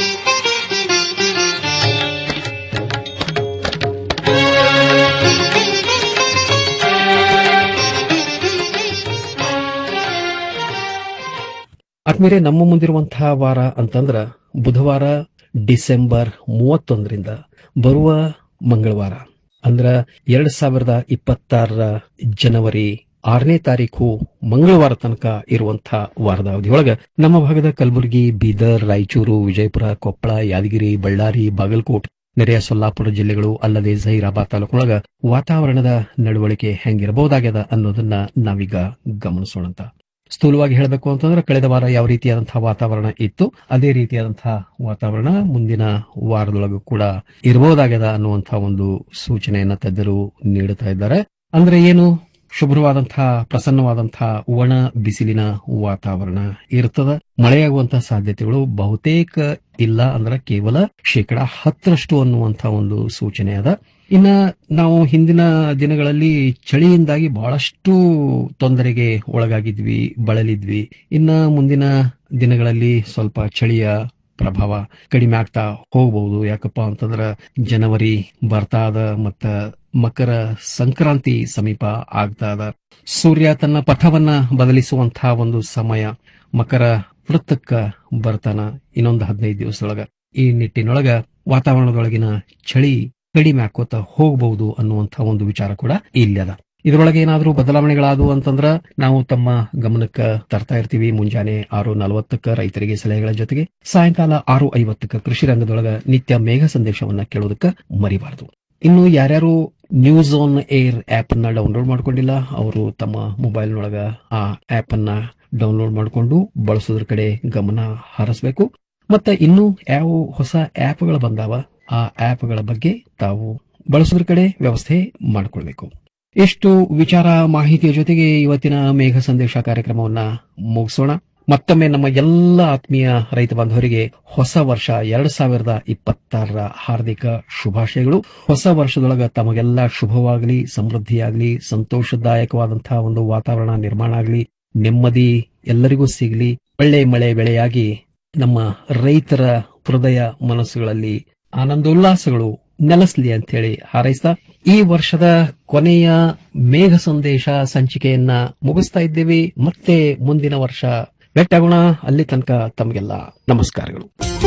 ಆತ್ಮೀಯರೇ ನಮ್ಮ ಮುಂದಿರುವಂತಹ ವಾರ ಅಂತಂದ್ರ ಬುಧವಾರ ಡಿಸೆಂಬರ್ ಮೂವತ್ತೊಂದರಿಂದ ಬರುವ ಮಂಗಳವಾರ ಅಂದ್ರ ಎರಡ್ ಸಾವಿರದ ಇಪ್ಪತ್ತಾರರ ಜನವರಿ ಆರನೇ ತಾರೀಕು ಮಂಗಳವಾರ ತನಕ ಇರುವಂತಹ ವಾರದ ಅವಧಿಯೊಳಗ ನಮ್ಮ ಭಾಗದ ಕಲಬುರಗಿ ಬೀದರ್ ರಾಯಚೂರು ವಿಜಯಪುರ ಕೊಪ್ಪಳ ಯಾದಗಿರಿ ಬಳ್ಳಾರಿ ಬಾಗಲಕೋಟ್ ನೆರೆಯ ಸೊಲ್ಲಾಪುರ ಜಿಲ್ಲೆಗಳು ಅಲ್ಲದೆ ಜಹೀರಾಬಾದ್ ತಾಲೂಕಿನೊಳಗ ವಾತಾವರಣದ ನಡವಳಿಕೆ ಹೆಂಗಿರಬಹುದಾಗ್ಯದ ಅನ್ನೋದನ್ನ ನಾವೀಗ ಗಮನಿಸೋಣಂತ ಸ್ಥೂಲವಾಗಿ ಹೇಳಬೇಕು ಅಂತಂದ್ರೆ ಕಳೆದ ವಾರ ಯಾವ ರೀತಿಯಾದಂತಹ ವಾತಾವರಣ ಇತ್ತು ಅದೇ ರೀತಿಯಾದಂತಹ ವಾತಾವರಣ ಮುಂದಿನ ವಾರದೊಳಗೂ ಕೂಡ ಇರಬಹುದಾಗ್ಯದ ಅನ್ನುವಂತಹ ಒಂದು ಸೂಚನೆಯನ್ನ ತಜ್ಞರು ನೀಡುತ್ತಾ ಇದ್ದಾರೆ ಅಂದ್ರೆ ಏನು ಶುಭ್ರವಾದಂತಹ ಪ್ರಸನ್ನವಾದಂತಹ ಒಣ ಬಿಸಿಲಿನ ವಾತಾವರಣ ಇರ್ತದ ಮಳೆಯಾಗುವಂತಹ ಸಾಧ್ಯತೆಗಳು ಬಹುತೇಕ ಇಲ್ಲ ಅಂದ್ರೆ ಕೇವಲ ಶೇಕಡ ಹತ್ತರಷ್ಟು ಅನ್ನುವಂತಹ ಒಂದು ಸೂಚನೆ ಅದ ಇನ್ನ ನಾವು ಹಿಂದಿನ ದಿನಗಳಲ್ಲಿ ಚಳಿಯಿಂದಾಗಿ ಬಹಳಷ್ಟು ತೊಂದರೆಗೆ ಒಳಗಾಗಿದ್ವಿ ಬಳಲಿದ್ವಿ ಇನ್ನ ಮುಂದಿನ ದಿನಗಳಲ್ಲಿ ಸ್ವಲ್ಪ ಚಳಿಯ ಪ್ರಭಾವ ಕಡಿಮೆ ಆಗ್ತಾ ಹೋಗಬಹುದು ಯಾಕಪ್ಪ ಅಂತಂದ್ರ ಜನವರಿ ಬರ್ತಾ ಅದ ಮತ್ತ ಮಕರ ಸಂಕ್ರಾಂತಿ ಸಮೀಪ ಆಗ್ತಾ ಅದ ಸೂರ್ಯ ತನ್ನ ಪಥವನ್ನ ಬದಲಿಸುವಂತಹ ಒಂದು ಸಮಯ ಮಕರ ವೃತ್ತಕ್ಕ ಬರ್ತಾನ ಇನ್ನೊಂದು ಹದಿನೈದು ದಿವಸದೊಳಗ ಈ ನಿಟ್ಟಿನೊಳಗ ವಾತಾವರಣದೊಳಗಿನ ಚಳಿ ಕಡಿಮೆ ಹಾಕೋತ ಹೋಗಬಹುದು ಅನ್ನುವಂತಹ ಒಂದು ವಿಚಾರ ಕೂಡ ಇಲ್ಲದ ಇದರೊಳಗೆ ಏನಾದರೂ ಬದಲಾವಣೆಗಳಾದವು ಅಂತಂದ್ರ ನಾವು ತಮ್ಮ ಗಮನಕ್ಕ ತರ್ತಾ ಇರ್ತೀವಿ ಮುಂಜಾನೆ ಆರು ನಲವತ್ತಕ್ಕ ರೈತರಿಗೆ ಸಲಹೆಗಳ ಜೊತೆಗೆ ಸಾಯಂಕಾಲ ಆರು ಐವತ್ತಕ್ಕ ಕೃಷಿ ರಂಗದೊಳಗ ನಿತ್ಯ ಮೇಘ ಸಂದೇಶವನ್ನ ಕೇಳೋದಕ್ಕ ಮರಿಬಾರದು ಇನ್ನು ಯಾರ್ಯಾರು ನ್ಯೂಸ್ ಆನ್ ಏರ್ ಆಪ್ ಅನ್ನ ಡೌನ್ಲೋಡ್ ಮಾಡ್ಕೊಂಡಿಲ್ಲ ಅವರು ತಮ್ಮ ಮೊಬೈಲ್ನೊಳಗ ಆ ಆಪ್ ಅನ್ನ ಡೌನ್ಲೋಡ್ ಮಾಡಿಕೊಂಡು ಬಳಸೋದ್ರ ಕಡೆ ಗಮನ ಹರಿಸಬೇಕು ಮತ್ತೆ ಇನ್ನು ಯಾವ ಹೊಸ ಆಪ್ಗಳು ಬಂದಾವ ಆ ಆಪ್ಗಳ ಬಗ್ಗೆ ತಾವು ಬಳಸೋದ್ರ ಕಡೆ ವ್ಯವಸ್ಥೆ ಮಾಡಿಕೊಳ್ಬೇಕು ಎಷ್ಟು ವಿಚಾರ ಮಾಹಿತಿಯ ಜೊತೆಗೆ ಇವತ್ತಿನ ಮೇಘ ಸಂದೇಶ ಕಾರ್ಯಕ್ರಮವನ್ನ ಮುಗಿಸೋಣ ಮತ್ತೊಮ್ಮೆ ನಮ್ಮ ಎಲ್ಲ ಆತ್ಮೀಯ ರೈತ ಬಾಂಧವರಿಗೆ ಹೊಸ ವರ್ಷ ಎರಡ್ ಸಾವಿರದ ಇಪ್ಪತ್ತಾರರ ಹಾರ್ದಿಕ ಶುಭಾಶಯಗಳು ಹೊಸ ವರ್ಷದೊಳಗ ತಮಗೆಲ್ಲ ಶುಭವಾಗಲಿ ಸಮೃದ್ಧಿಯಾಗಲಿ ಸಂತೋಷದಾಯಕವಾದಂತಹ ಒಂದು ವಾತಾವರಣ ನಿರ್ಮಾಣ ಆಗಲಿ ನೆಮ್ಮದಿ ಎಲ್ಲರಿಗೂ ಸಿಗಲಿ ಒಳ್ಳೆ ಮಳೆ ಬೆಳೆಯಾಗಿ ನಮ್ಮ ರೈತರ ಹೃದಯ ಮನಸ್ಸುಗಳಲ್ಲಿ ಆನಂದೋಲ್ಲಾಸಗಳು ನೆಲೆಸಲಿ ಅಂತ ಹೇಳಿ ಹಾರೈಸ್ತಾ ಈ ವರ್ಷದ ಕೊನೆಯ ಮೇಘ ಸಂದೇಶ ಸಂಚಿಕೆಯನ್ನ ಮುಗಿಸ್ತಾ ಇದ್ದೇವೆ ಮತ್ತೆ ಮುಂದಿನ ವರ್ಷ ಭೇಟಿಯಾಗೋಣ ಅಲ್ಲಿ ತನಕ ತಮಗೆಲ್ಲ ನಮಸ್ಕಾರಗಳು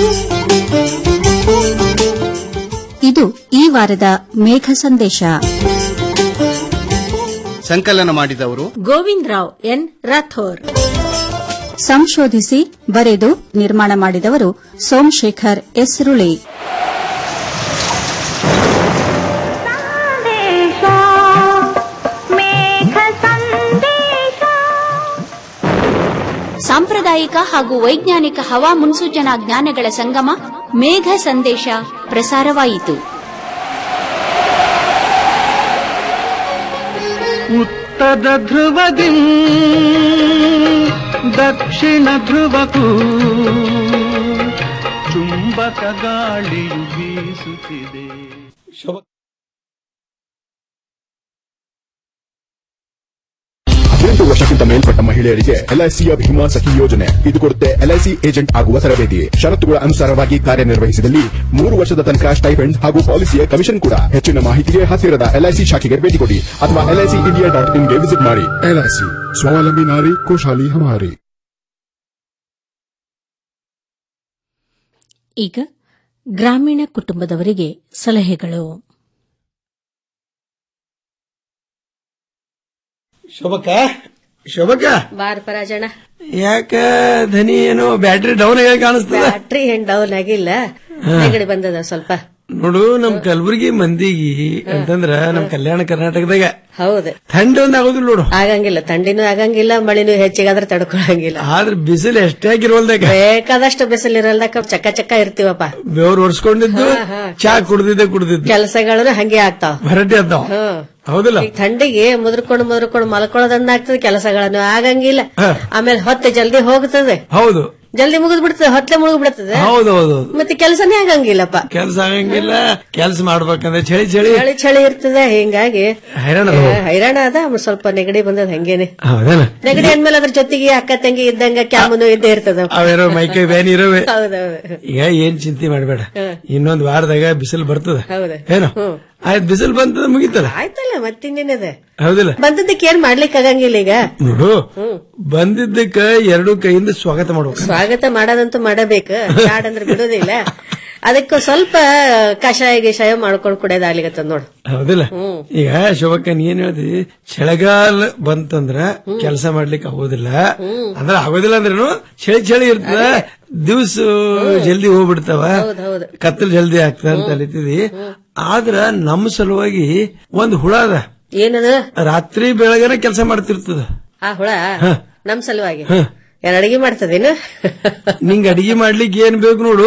ಇದು ಈ ವಾರದ ಮೇಘ ಸಂದೇಶ ಸಂಕಲನ ಮಾಡಿದವರು ಗೋವಿಂದ್ ರಾವ್ ಎನ್ ರಾಥೋರ್ ಸಂಶೋಧಿಸಿ ಬರೆದು ನಿರ್ಮಾಣ ಮಾಡಿದವರು ಸೋಮಶೇಖರ್ ಎಸ್ರುಳಿ ಸಾಂಪ್ರದಾಯಿಕ ಹಾಗೂ ವೈಜ್ಞಾನಿಕ ಹವಾ ಮುನ್ಸೂಚನಾ ಜ್ಞಾನಗಳ ಸಂಗಮ ಮೇಘ ಸಂದೇಶ ಪ್ರಸಾರವಾಯಿತು ಉತ್ತರ ಧ್ರುವದಿ ದಕ್ಷಿಣ ಧ್ರುವಕ್ಕೂ ಚುಂಬ ಚುಂಬಕ ಗಾಳಿಯು ಬೀಸುತ್ತಿದೆ ಹದಿನೆಂಟು ವರ್ಷಕ್ಕಿಂತ ಮೇಲ್ಪಟ್ಟ ಮಹಿಳೆಯರಿಗೆ ಎಲ್ಐಸಿಯ ಭೀಮಾ ಸಖಿ ಯೋಜನೆ ಇದು ಕೊಡುತ್ತೆ ಎಲ್ಐಸಿ ಏಜೆಂಟ್ ಆಗುವ ತರಬೇತಿ ಷರತ್ತುಗಳ ಅನುಸಾರವಾಗಿ ಕಾರ್ಯನಿರ್ವಹಿಸಿದಲ್ಲಿ ಮೂರು ವರ್ಷದ ತನಕ ಸ್ಟೈಫೆಂಡ್ ಹಾಗೂ ಪಾಲಿಸಿಯ ಕಮಿಷನ್ ಕೂಡ ಹೆಚ್ಚಿನ ಮಾಹಿತಿಗೆ ಹತ್ತಿರದ ಎಲ್ಐಸಿ ಶಾಖೆಗೆ ಭೇಟಿ ಕೊಡಿ ಅಥವಾ ಎಲ್ಐಸಿ ಇಂಡಿಯಾ ಡಾಟ್ ಇನ್ಗೆ ವಿಸಿಟ್ ಮಾಡಿ ಎಲ್ಐಸಿ ಸ್ವಾವಲಂಬಿ ನಾರಿ ಖುಷಾಲಿ ಹಮಾರಿ ಈಗ ಗ್ರಾಮೀಣ ಕುಟುಂಬದವರಿಗೆ ಸಲಹೆಗಳು ಶೋಭಕ್ಕ ಶೋಭಕ್ಕ ಬಾರ್ ಪರಾಜಣ ಯಾಕ ಧನಿ ಏನು ಬ್ಯಾಟ್ರಿ ಡೌನ್ ಆಗಿ ಕಾಣಿಸ್ತದ ಬ್ಯಾಟ್ರಿ ಏನ್ ಡೌನ್ ಆಗಿಲ್ಲ ನೆಗಡಿ ಬಂದದ ಸ್ವಲ್ಪ ನೋಡು ನಮ್ ಕಲಬುರಗಿ ಮಂದಿಗಿ ಅಂತಂದ್ರ ನಮ್ ಕಲ್ಯಾಣ ಕರ್ನಾಟಕದಾಗ ಹೌದು ಥಂಡಿ ಒಂದ್ ಆಗೋದಿಲ್ಲ ನೋಡು ಆಗಂಗಿಲ್ಲ ಥಂಡಿನೂ ಆಗಂಗಿಲ್ಲ ಮಳಿನೂ ಹೆಚ್ಚಿಗಾದ್ರೆ ತಡ್ಕೊಳಂಗಿಲ್ಲ ಆದ್ರ ಬಿಸಿಲು ಎಷ್ಟೇ ಆಗಿರೋಲ್ದಾಗ ಬೇಕಾದಷ್ಟು ಬಿಸಿಲಿರಲ್ದಕ್ಕ ಚಕ್ಕ ಚಕ್ಕ ಇರ್ತೀವಪ್ಪ ಬೆವ್ರು ಒರ್ಸ್ಕೊಂಡಿದ್ದು ಚಾ ಕುಡ್ದಿದ್ದೆ ಕುಡ್ದಿದ್ದು ಕೆಲಸಗಳು ಹಂಗೆ ಆಗ್ತಾವ ಭರಟಿ ಅದಾವ ಹೌದಿಲ್ಲ ಈಗ ಥಂಡಿಗೆ ಮುದ್ರಕೊಂಡು ಮುದ್ರಕೊಂಡು ಮಲ್ಕೊಳ್ಳೋದನ್ನ ಆಗ್ತದೆ ಕೆಲಸಗಳನ್ನು ಆಗಂಗಿಲ್ಲ ಆಮೇಲೆ ಹೊತ್ತೆ ಜಲ್ದಿ ಹೋಗ್ತದೆ ಹೌದು ಜಲ್ದಿ ಮುಗಿದ್ ಬಿಡ್ತದೆ ಹೊತ್ತಲೆ ಮುಳುಗ್ ಬಿಡ್ತದೆ ಹೌದು ಹೌದು ಮತ್ತೆ ಕೆಲಸನೇ ಆಗಂಗಿಲ್ಲಪ್ಪ ಕೆಲ್ಸ ಆಗಂಗಿಲ್ಲ ಕೆಲ್ಸ ಮಾಡ್ಬೇಕಂದ್ರೆ ಚಳಿ ಚಳಿ ಚಳಿ ಚಳಿ ಇರ್ತದೆ ಹಿಂಗಾಗಿ ಹೈರಾಣ ಅದಾವ. ಆ, ಹೈರಾಣ ಅದ ಆಮೇಲ್ ಸ್ವಲ್ಪ ನೆಗಡಿ ಬಂದದ ಹಂಗೇನೆ ಹೌದೇನ ನೆಗಡಿ ಅಂದ್ಮೇಲೆ ಅದ್ರ ಜೊತೆಗೆ ಅಕ್ಕ ತಂಗಿ ಇದ್ದಂಗ ಕ್ಯಾಮನು ಇದ್ದೇ ಇರ್ತದ ಅವೇರೋ ಮೈಕೈ ಬ್ಯಾನ್ ಇರೋವೆ ಹೌದೌದು ಈಗ ಏನ್ ಚಿಂತೆ ಮಾಡ್ಬೇಡ ಇನ್ನೊಂದ್ ವಾರದಾಗ ಬಿಸಿಲು ಬರ್ತದ ಹೌದು ಏನು ಆಯ್ತು ಬಿಸಿಲು ಬಂತದ ಮುಗಿತಲ್ಲ ಆಯ್ತಲ್ಲ ಮತ್ತಿನ್ನೇನದ ಹೌದಿಲ್ಲ ಬಂದದ್ದಕ್ಕೆ ಏನ್ ಮಾಡ್ಲಿಕ್ಕೆ ಆಗಂಗಿಲ್ಲ ಈಗ ನೋಡು ಬಂದಿದ್ದಕ್ಕ ಎರಡು ಕೈಯಿಂದ ಸ್ವಾಗತ ಮಾಡ್ಬೇಕು ಸ್ವಾಗತ ಮಾಡೋದಂತೂ ಮಾಡಬೇಕು ಕಾಡಂದ್ರೆ ಬಿಡೋದಿಲ್ಲ ಅದಕ್ಕೆ ಸ್ವಲ್ಪ ಕಷಾಯ ಗಿಷಾಯ ಮಾಡ್ಕೊಂಡ್ ಕುಡಿಯೋದಾಗ್ಲಿಕತ್ತದ ನೋಡು ಹೌದಿಲ್ಲ ಈಗ ಶೋಭಕ್ಕ ನೀನ್ ಹೇಳ್ದಿ ಚಳಿಗಾಲ ಬಂತಂದ್ರ ಕೆಲಸ ಮಾಡ್ಲಿಕ್ಕೆ ಆಗೋದಿಲ್ಲ ಅಂದ್ರ ಆಗೋದಿಲ್ಲ ಅಂದ್ರೇನು ಚಳಿ ಚಳಿ ಇರ್ತದ ದಿವ್ಸ ಜಲ್ದಿ ಹೋಗ್ಬಿಡ್ತಾವ ಹೌದು ಕತ್ತಲು ಜಲ್ದಿ ಆಗ್ತದ ಅಂತ ಅಲಿತಿದಿ ಆದ್ರ ನಮ್ಮ ಸಲುವಾಗಿ ಒಂದ್ ಹುಳ ಅದ ಏನದ ರಾತ್ರಿ ಬೆಳಗನೆ ಕೆಲಸ ಮಾಡ್ತಿರ್ತದ ಆ ಹುಳ ಹ. ನಮ್ ಸಲುವಾಗಿ ಹ. ಏನ್ ಅಡಿಗೆ ಮಾಡ್ತದೇನು ನಿಂಗ್ ಅಡಿಗೆ ಮಾಡ್ಲಿಕ್ಕೆ ಏನ್ ಬೇಕು ನೋಡು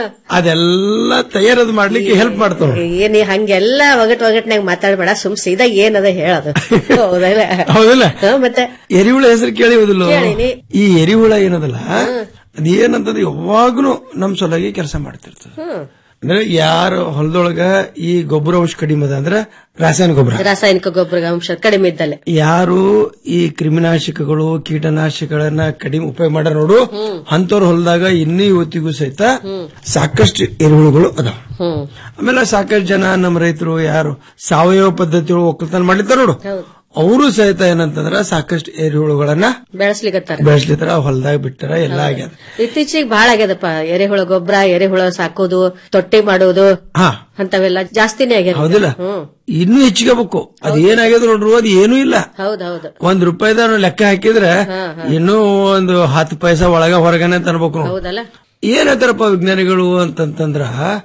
ಅದೆಲ್ಲ ತಯಾರದ್ ಮಾಡ್ಲಿಕ್ಕೆ ಹೆಲ್ಪ್ ಮಾಡ್ತಾವ ಏನ್ ಹಂಗೆಲ್ಲ ಒಗಟ್ ಒಗಟ್ನಾಗ ಮಾತಾಡ್ಬೇಡ ಸುಮ್ ಸೀದಾ ಏನದ ಹೇಳದು ಹೌದಲ್ಲ ಹೌದಿಲ್ಲ ಹ, ಮತ್ತೆ ಎರಿಹುಳ ಹೆಸರು ಕೇಳಿ ಹೋದಿಲ್ಲ ಕೇಳೀನಿ. ಈ ಎರಿಹುಳ ಏನದಲ್ಲ ಅದೇನಂತಂದ್ರೆ ಯಾವಾಗ್ಲೂ ನಮ್ ಸಲುವಾಗಿ ಕೆಲಸ ಮಾಡ್ತಿರ್ತದೆ ಹ್ಮ್ ಅಂದ್ರೆ ಯಾರು ಹೊಲದೊಳಗ ಈ ಗೊಬ್ಬರ ಅಂಶ ಕಡಿಮೆ ಅದ ಅಂದ್ರೆ ರಾಸಾಯನಿಕ ಗೊಬ್ಬರ ರಾಸಾಯನಿಕ ಗೊಬ್ಬರ ಅಂಶ ಕಡಿಮೆ ಇದ್ದಲೆ ಯಾರು ಈ ಕ್ರಿಮಿನಾಶಕಗಳು ಕೀಟನಾಶಕಗಳನ್ನ ಕಡಿಮೆ ಉಪಯೋಗ ಮಾಡ ನೋಡು ಅಂತವ್ರ ಹೊಲದಾಗ ಇನ್ನೂ ಇವತ್ತಿಗೂ ಸಹಿತ ಸಾಕಷ್ಟು ಎರೆಹುಳುಗಳು ಅದಾವ ಹ್ಮ್ ಆಮೇಲೆ ಸಾಕಷ್ಟು ಜನ ನಮ್ಮ ರೈತರು ಯಾರು ಸಾವಯವ ಪದ್ಧತಿ ಒಕ್ಕಲ್ತನ ಮಾಡಿರ್ತಾರ ನೋಡು ಹೌದು ಅವರು ಸಹಿತ ಏನಂತಂದ್ರ ಸಾಕಷ್ಟು ಎರೆಹುಳುಗಳನ್ನ ಬೆಳೆಸ್ಲಿಕತ್ತಾರ ಬೆಳೆಸ್ಲಿತ್ತಾರ ಹೊಲದಾಗ ಬಿಟ್ಟಾರ ಎಲ್ಲ ಆಗ್ಯದ ಇತ್ತೀಚೆಗೆ ಬಾಳ ಆಗ್ಯದಪ್ಪ ಎರೆಹುಳ ಗೊಬ್ಬರ ಎರೆಹುಳ ಸಾಕೋದು ತೊಟ್ಟಿ ಮಾಡೋದು ಹಾ ಅಂತವೆಲ್ಲ ಜಾಸ್ತಿನೇ ಆಗ್ಯದ ಹೌದಿಲ್ಲ ಹ್ಮ್ ಇನ್ನೂ ಹೆಚ್ಚಿಗೆ ಬೇಕು ಅದ್ ಏನಾಗ್ಯದ ನೋಡ್ರು ಅದು ಏನೂ ಇಲ್ಲ ಹೌದೌದು ಒಂದ್ ರೂಪಾಯಿದ ಲೆಕ್ಕ ಹಾಕಿದ್ರೆ ಇನ್ನೂ ಒಂದು ಹತ್ತು ಪೈಸಾ ಒಳಗ ಹೊರಗನೆ ಅಂತ ಅನ್ಬೇಕು ನೋಡು. ಹೌದಲ್ಲ ಏನ್ ಹೇಳ್ತಾರಪ್ಪ ವಿಜ್ಞಾನಿಗಳು ಅಂತಂತಂದ್ರ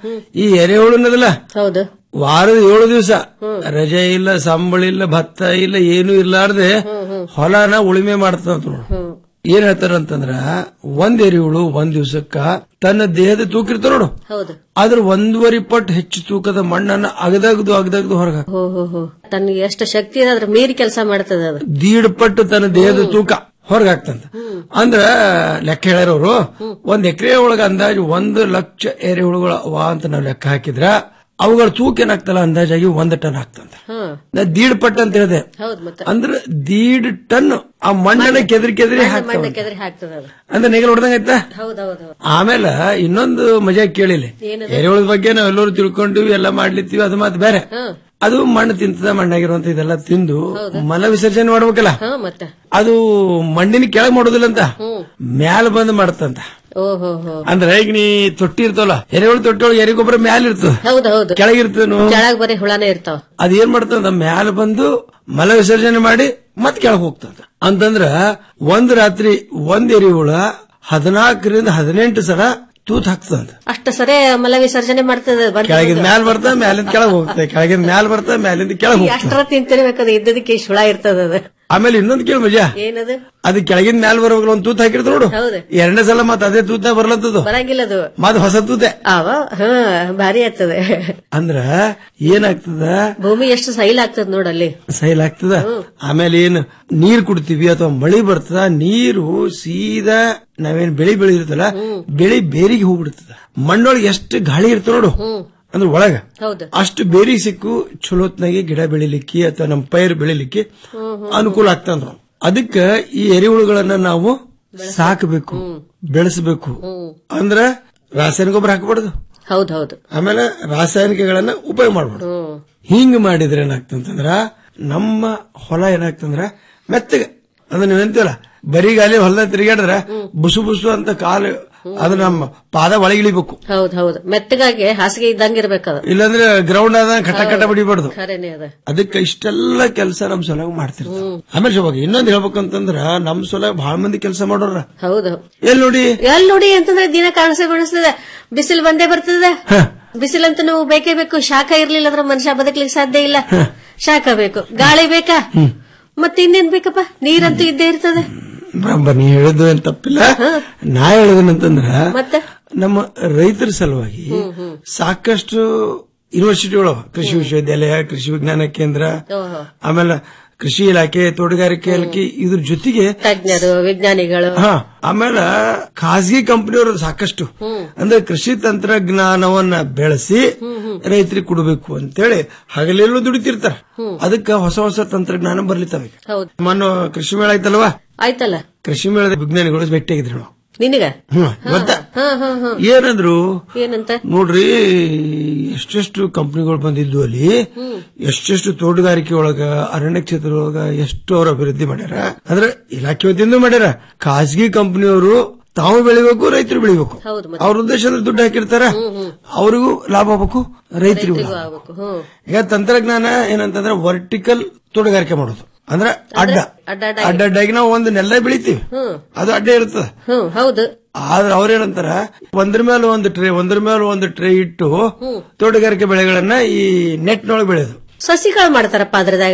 ಈ ಎರೆಹುಳು ಅನ್ನೋದಿಲ್ಲ ಹೌದು ವಾರದ ಏಳು ದಿವಸ ರಜೆ ಇಲ್ಲ ಸಂಬಳ ಇಲ್ಲ ಭತ್ತ ಇಲ್ಲ ಏನೂ ಇರ್ಲಾರ್ದೆ ಹೊಲನ ಉಳುಮೆ ಮಾಡ್ತಂತ ನೋಡು ಏನ್ ಹೇಳ್ತಾರ ಅಂತಂದ್ರ ಒಂದ್ ಎರೆಹುಳು ಒಂದ್ ದಿವ್ಸಕ್ಕ ತನ್ನ ದೇಹದ ತೂಕ ಇರ್ತಾವ ನೋಡು ಹೌದು ಅದ್ರ ಒಂದೂವರೆ ಪಟ್ಟು ಹೆಚ್ಚು ತೂಕದ ಮಣ್ಣನ್ನ ಅಗದಗದು ಅಗದಗದು ಹೊರಗ ಹೋ ಹೋ ಹೋ ತನಗೆ ಎಷ್ಟು ಶಕ್ತಿ ಇದೆ ಅದ್ರ ಮೀರಿ ಕೆಲಸ ಮಾಡ್ತದ ಅದು ದೀಡ್ ಪಟ್ಟು ತನ್ನ ದೇಹದ ತೂಕ ಹೊರಗಾಗ್ತಂತ ಅಂದ್ರ ಲೆಕ್ಕ ಹೇಳ್ಯಾರವ್ರು ಒಂದ್ ಎಕರೆ ಒಳಗ ಅಂದಾಜು ಒಂದು ಲಕ್ಷ ಎರೆಹುಳುಗಳ ಅವ ಅಂತ ನಾವ್ ಲೆಕ್ಕ ಹಾಕಿದ್ರ ಅವುಗಳ ತೂಕ ಏನಾಗ್ತಲ್ಲ ಅಂದಾಜಾಗಿ ಒಂದ್ ಟನ್ ಆಗ್ತಂತ ಹ್ಮ್ ನಾ ದೀಡ್ ಪಟ್ಟು ಅಂತ ಹೇಳಿದೆ ಹೌದ್ ಮತ್ತೆ ಅಂದ್ರ ದೀಡ್ ಟನ್ ಆ ಮಣ್ಣನ್ನ ಕೆದರಿ ಕೆದರಿ ಹಾಕ್ತಾವ ಮಣ್ಣ ಕೆದರಿ ಹಾಕ್ತದ ಅದು ಅಂದ್ರೆ ನೆಗಲ್ ಹೊಡೆದಂಗ ಆಯ್ತಾ ಹೌದೌದು ಆಮೇಲೆ ಇನ್ನೊಂದು ಮಜಾ ಕೇಳಿಲ್ಲ ಏನದು? ಎರೆಹುಳದ ಬಗ್ಗೆ ನಾವ್ ಎಲ್ಲರೂ ತಿಳ್ಕೊಂಡಿವಿ ಎಲ್ಲ ಮಾಡ್ಲಿತ್ತೀವಿ ಅದು ಮಾತು ಬೇರೆ ಹ್ಮ್ ಅದು ಮಣ್ಣು ತಿಂತದ ಮಣ್ಣಾಗಿರುವಂತ ಇದೆಲ್ಲ ತಿಂದು ಮಲ ವಿಸರ್ಜನೆ ಮಾಡ್ಬೇಕಲ್ಲ ಹಾ ಮತ್ತೆ ಅದು ಮಣ್ಣಿನ ಕೆಳಗ್ ಮಾಡೋದಿಲ್ಲ ಅಂತ ಮ್ಯಾಲ ಬಂದ್ ಮಾಡ್ತಂತ ಓಹೋ ಹೋ ಅಂದ್ರೆ ಈಗ ನೀ ತೊಟ್ಟಿ ಇರ್ತವಲ್ಲ ಎರೆಹುಳು ತೊಟ್ಟಿ ಒಳಗೆ ಎರೆ ಗೊಬ್ಬರ ಮ್ಯಾಲ ಇರ್ತದ ಹೌದು ಹೌದು ಕೆಳಗಿರ್ತನು ಕೆಳಗ್ ಬರೀ ಹುಳನೇ ಇರ್ತಾವ ಅದೇನ್ ಮಾಡ್ತದ ಮ್ಯಾಲ ಬಂದು ಮಲ ವಿಸರ್ಜನೆ ಮಾಡಿ ಮತ್ ಕೆಳಗ್ ಹೋಗ್ತದ ಅಂತಂದ್ರ ಒಂದ್ ರಾತ್ರಿ ಒಂದ್ ಎರೆಹುಳ ಹದಿನಾಲ್ಕರಿಂದ ಹದಿನೆಂಟು ಸಲ ತೂತ್ ಹಾಕ್ತದಂತ ಅಷ್ಟ ಸರಿ ಮಲ ವಿಸರ್ಜನೆ ಮಾಡ್ತದ ಬಂದ್ ಕೆಳಗಿನ ಬಂದು. ಮ್ಯಾಲ ಬರ್ತದ ಮ್ಯಾಲಿಂದ ಕೆಳಗ್ ಹೋಗ್ತದೆ ಕೆಳಗಿನ ಮ್ಯಾಲ ಬರ್ತದ ಮ್ಯಾಲಿಂದ ಕೆಳಗ್ ಹೋಗ್ತದೆ ಎಷ್ಟರ ತಿಂತಿರ್ಬೇಕದು ಇದ್ದದಕ್ಕೆ ಇಷ್ಟ್ ಹುಳ ಇರ್ತದ ಅದು ಆಮೇಲೆ ಇನ್ನೊಂದು ಕೇಳ ಮಜಾ ಏನದು ಅದು ಕೆಳಗಿನ ಮ್ಯಾಲ ಬರುವಾಗ ಒಂದ್ ತೂತ್ ಹಾಕಿರ್ತ ನೋಡು ಹೌದು ಎರಡನೇ ಸಲ ಮತ್ತ ಅದೇ ತೂತ ಬರ್ಲತ್ತದು ಬರಂಗಿಲ್ಲ ಅದು ಮತ್ ಹೊಸ ತೂತೆ ಅವ ಹಾ ಭಾರಿ ಆಗ್ತದೆ ಅಂದ್ರ ಏನಾಗ್ತದ ಭೂಮಿ ಎಷ್ಟು ಸೈಲ್ ಆಗ್ತದ ನೋಡಲ್ಲಿ ಸೈಲ್ ಆಗ್ತದ ಆಮೇಲೆ ಏನ್ ನೀರ್ ಕುಡ್ತೀವಿ ಅಥವಾ ಮಳಿ ಬರ್ತದ ನೀರು ಸೀದಾ ನಾವೇನ್ ಬೆಳಿ ಬೆಳೆದಿರ್ತಲ್ಲ ಬೆಳಿ ಬೇರಿಗೆ ಹೋಗ್ಬಿಡ್ತದ ಮಣ್ಣೊಳಗೆ ಎಷ್ಟು ಗಾಳಿ ಇರ್ತದ ನೋಡು ಅಂದ್ರೆ ಒಳಗ ಹೌದು ಅಷ್ಟು ಬೇರಿ ಸಿಕ್ಕು ಚಲೋತ್ನಾಗೆ ಗಿಡ ಬೆಳಿಲಿಕ್ಕೆ ಅಥವಾ ನಮ್ಮ ಪೈರು ಬೆಳಿಲಿಕ್ಕೆ ಅನುಕೂಲ ಆಗ್ತಂದ್ರ ಅದಕ್ಕ ಈ ಎರೆಹುಳುಗಳನ್ನ ನಾವು ಸಾಕಬೇಕು ಬೆಳೆಸಬೇಕು ಅಂದ್ರ ರಾಸಾಯನಿಕ ಗೊಬ್ಬರ ಹಾಕಬಾರ್ದು ಹೌದ್ ಹೌದು ಆಮೇಲೆ ರಾಸಾಯನಿಕಗಳನ್ನ ಉಪಯೋಗ ಮಾಡಬಾರ್ದು ಹ್ಮ್ ಹಿಂಗ್ ಮಾಡಿದ್ರೆ ಏನಾಗ್ತಂತಂದ್ರ ನಮ್ಮ ಹೊಲ ಏನಾಗ್ತಂದ್ರ ಮೆತ್ತಗೆ ಅಂದ್ರೆ ನೀವಂತೀವಲ್ಲ ಬರಿಗಾಲಿ ಹೊಲದ ತಿರುಗಾಡಿದ್ರ ಬುಸು ಬುಸು ಅಂತ ಕಾಲು ಅದು ನಮ್ಮ ಪಾದ ಒಳಗಿಳಿಬೇಕು ಹೌದ್ ಹೌದು ಮೆತ್ತಗಾಗಿ ಹಾಸಿಗೆ ಇದ್ದಂಗಿರ್ಬೇಕದ ಇಲ್ಲಾಂದ್ರೆ ಗ್ರೌಂಡ್ ಆದ ಕಟ್ಟ ಕಟ್ಟ ಬಿಡಿಬಾರ್ದು ಖರೇನೆ ಅದ ಅದಕ್ಕೆ ಇಷ್ಟೆಲ್ಲ ಕೆಲಸ ನಮ್ ಸೊಲಾಗ ಮಾಡ್ತಿರ್ತಾರೆ ಆಮೇಲೆ ಶೋಭಾಗ ಇನ್ನೊಂದ್ ಹೇಳ್ಬೇಕಂತಂದ್ರ ನಮ್ ಸೊಲಾಗ ಬಹಳ ಮಂದಿ ಕೆಲಸ ಮಾಡೋರ ಹೌದು ಎಲ್ ನೋಡಿ ಎಲ್ ನೋಡಿ ಅಂತಂದ್ರೆ ದಿನ ಕಾಣಿಸ ಬಿಡಿಸ್ತದೆ ಬಿಸಿಲು ಬಂದೇ ಬರ್ತದೆ ಬಿಸಿಲಂತೂ ನಾವು ಬೇಕೇ ಬೇಕು ಶಾಖ ಇರ್ಲಿಲ್ಲ ಅಂದ್ರೆ ಮನುಷ್ಯ ಬದುಕಲಿಕ್ಕೆ ಸಾಧ್ಯ ಇಲ್ಲ ಶಾಖ ಬೇಕು ಗಾಳಿ ಬೇಕಾ ಮತ್ತೆ ಇನ್ನೇನ್ ಬೇಕಪ್ಪ ನೀರಂತೂ ಇದ್ದೇ ಇರ್ತದೆ ಬರಂಬರ್ ನೀ ಹೇಳೋದು ಏನ್ ತಪ್ಪಿಲ್ಲ ನಾ ಹೇಳೋದೇನಂತಂದ್ರ ಮತ್ತೆ ನಮ್ಮ ರೈತರ ಸಲುವಾಗಿ ಸಾಕಷ್ಟು ಯೂನಿವರ್ಸಿಟಿಗಳು ಕೃಷಿ ವಿಶ್ವವಿದ್ಯಾಲಯ ಕೃಷಿ ವಿಜ್ಞಾನ ಕೇಂದ್ರ ಓಹೋ ಆಮೇಲೆ ಕೃಷಿ ಇಲಾಖೆ ತೋಟಗಾರಿಕೆ ಇಲಾಖೆ ಇದ್ರ ಜೊತೆಗೆ ತಜ್ಞರು ವಿಜ್ಞಾನಿಗಳು ಹಾ ಆಮೇಲೆ ಖಾಸಗಿ ಕಂಪನಿಯವರು ಸಾಕಷ್ಟು ಅಂದ್ರೆ ಕೃಷಿ ತಂತ್ರಜ್ಞಾನವನ್ನ ಬೆಳೆಸಿ ರೈತರಿಗೆ ಕೊಡಬೇಕು ಅಂತೇಳಿ ಹಗಲೆಲ್ಲೂ ದುಡಿತಿರ್ತಾರ ಅದಕ್ಕ ಹೊಸ ಹೊಸ ತಂತ್ರಜ್ಞಾನ ಬರ್ಲಿತ್ತವೆ ಹೌದು ಮೊನ್ನೆ ಕೃಷಿ ಮೇಳ ಆಯ್ತಲ್ವಾ ಆಯ್ತಲ್ಲ ಕೃಷಿ ಮೇಳದ ವಿಜ್ಞಾನಿಗಳು ಭೇಟಿಯಾಗಿದ್ರು ನಾವು ನಿನಗ ಹ್ಮ್ ಗೊತ್ತಾ ಹಾ ಹಾ ಹಾ ಏನಂದ್ರು ಏನಂತ ನೋಡ್ರಿ ಎಷ್ಟೆಷ್ಟು ಕಂಪನಿಗಳು ಬಂದಿದ್ವು ಅಲ್ಲಿ ಎಷ್ಟೆಷ್ಟು ತೋಟಗಾರಿಕೆ ಒಳಗ ಅರಣ್ಯ ಕ್ಷೇತ್ರ ಒಳಗ ಎಷ್ಟು ಅವ್ರ ಅಭಿವೃದ್ಧಿ ಮಾಡ್ಯಾರ ಅಂದ್ರೆ ಇಲಾಖೆ ವತಿಯಿಂದ ಮಾಡ್ಯಾರ ಖಾಸಗಿ ಕಂಪನಿಯವರು ತಾವು ಬೆಳಿಬೇಕು ರೈತರು ಬೆಳಿಬೇಕು ಹೌದು ಮತ್ತೆ ಅವ್ರ ಉದ್ದೇಶ ಅಂದ್ರೆ ದುಡ್ಡು ಹಾಕಿರ್ತಾರ ಅವ್ರಿಗೂ ಲಾಭ ಆಗ್ಬೇಕು ರೈತರಿಗೂ ರೈತರಿಗೂ ಲಾಭ. ಆಗ್ಬೇಕು ಹ್ಮ್ ಈಗ ತಂತ್ರಜ್ಞಾನ ಏನಂತಂದ್ರೆ ವರ್ಟಿಕಲ್ ತೋಟಗಾರಿಕೆ ಮಾಡೋದು ಅಂದ್ರೆ ಅಡ್ಡ ಅಡ್ಡ ಅಡ್ಡ ಅಡ್ಡಡ್ಡಾಗಿ ನಾವು ಒಂದು ನೆಲ್ಲ ಬೆಳಿತೀವಿ ಹ್ಮ್ ಅದು ಅಡ್ಡ ಇರ್ತದೆ ಹ್ಮ್ ಹೌದು ಆದ್ರೆ ಅವ್ರೇನಂತಾರ ಒಂದ್ರ ಮೇಲೆ ಒಂದು ಟ್ರೇ ಒಂದ್ರ ಮೇಲೆ ಒಂದು ಟ್ರೇ ಇಟ್ಟು ತೋಟಗಾರಿಕೆ ಬೆಳೆಗಳನ್ನ ಈ ನೆಟ್ನೊಳಗೆ ಬೆಳೆಯೋದು ಸಸಿಗಳು ಮಾಡ್ತಾರಪ್ಪ ಅದ್ರದಾಗ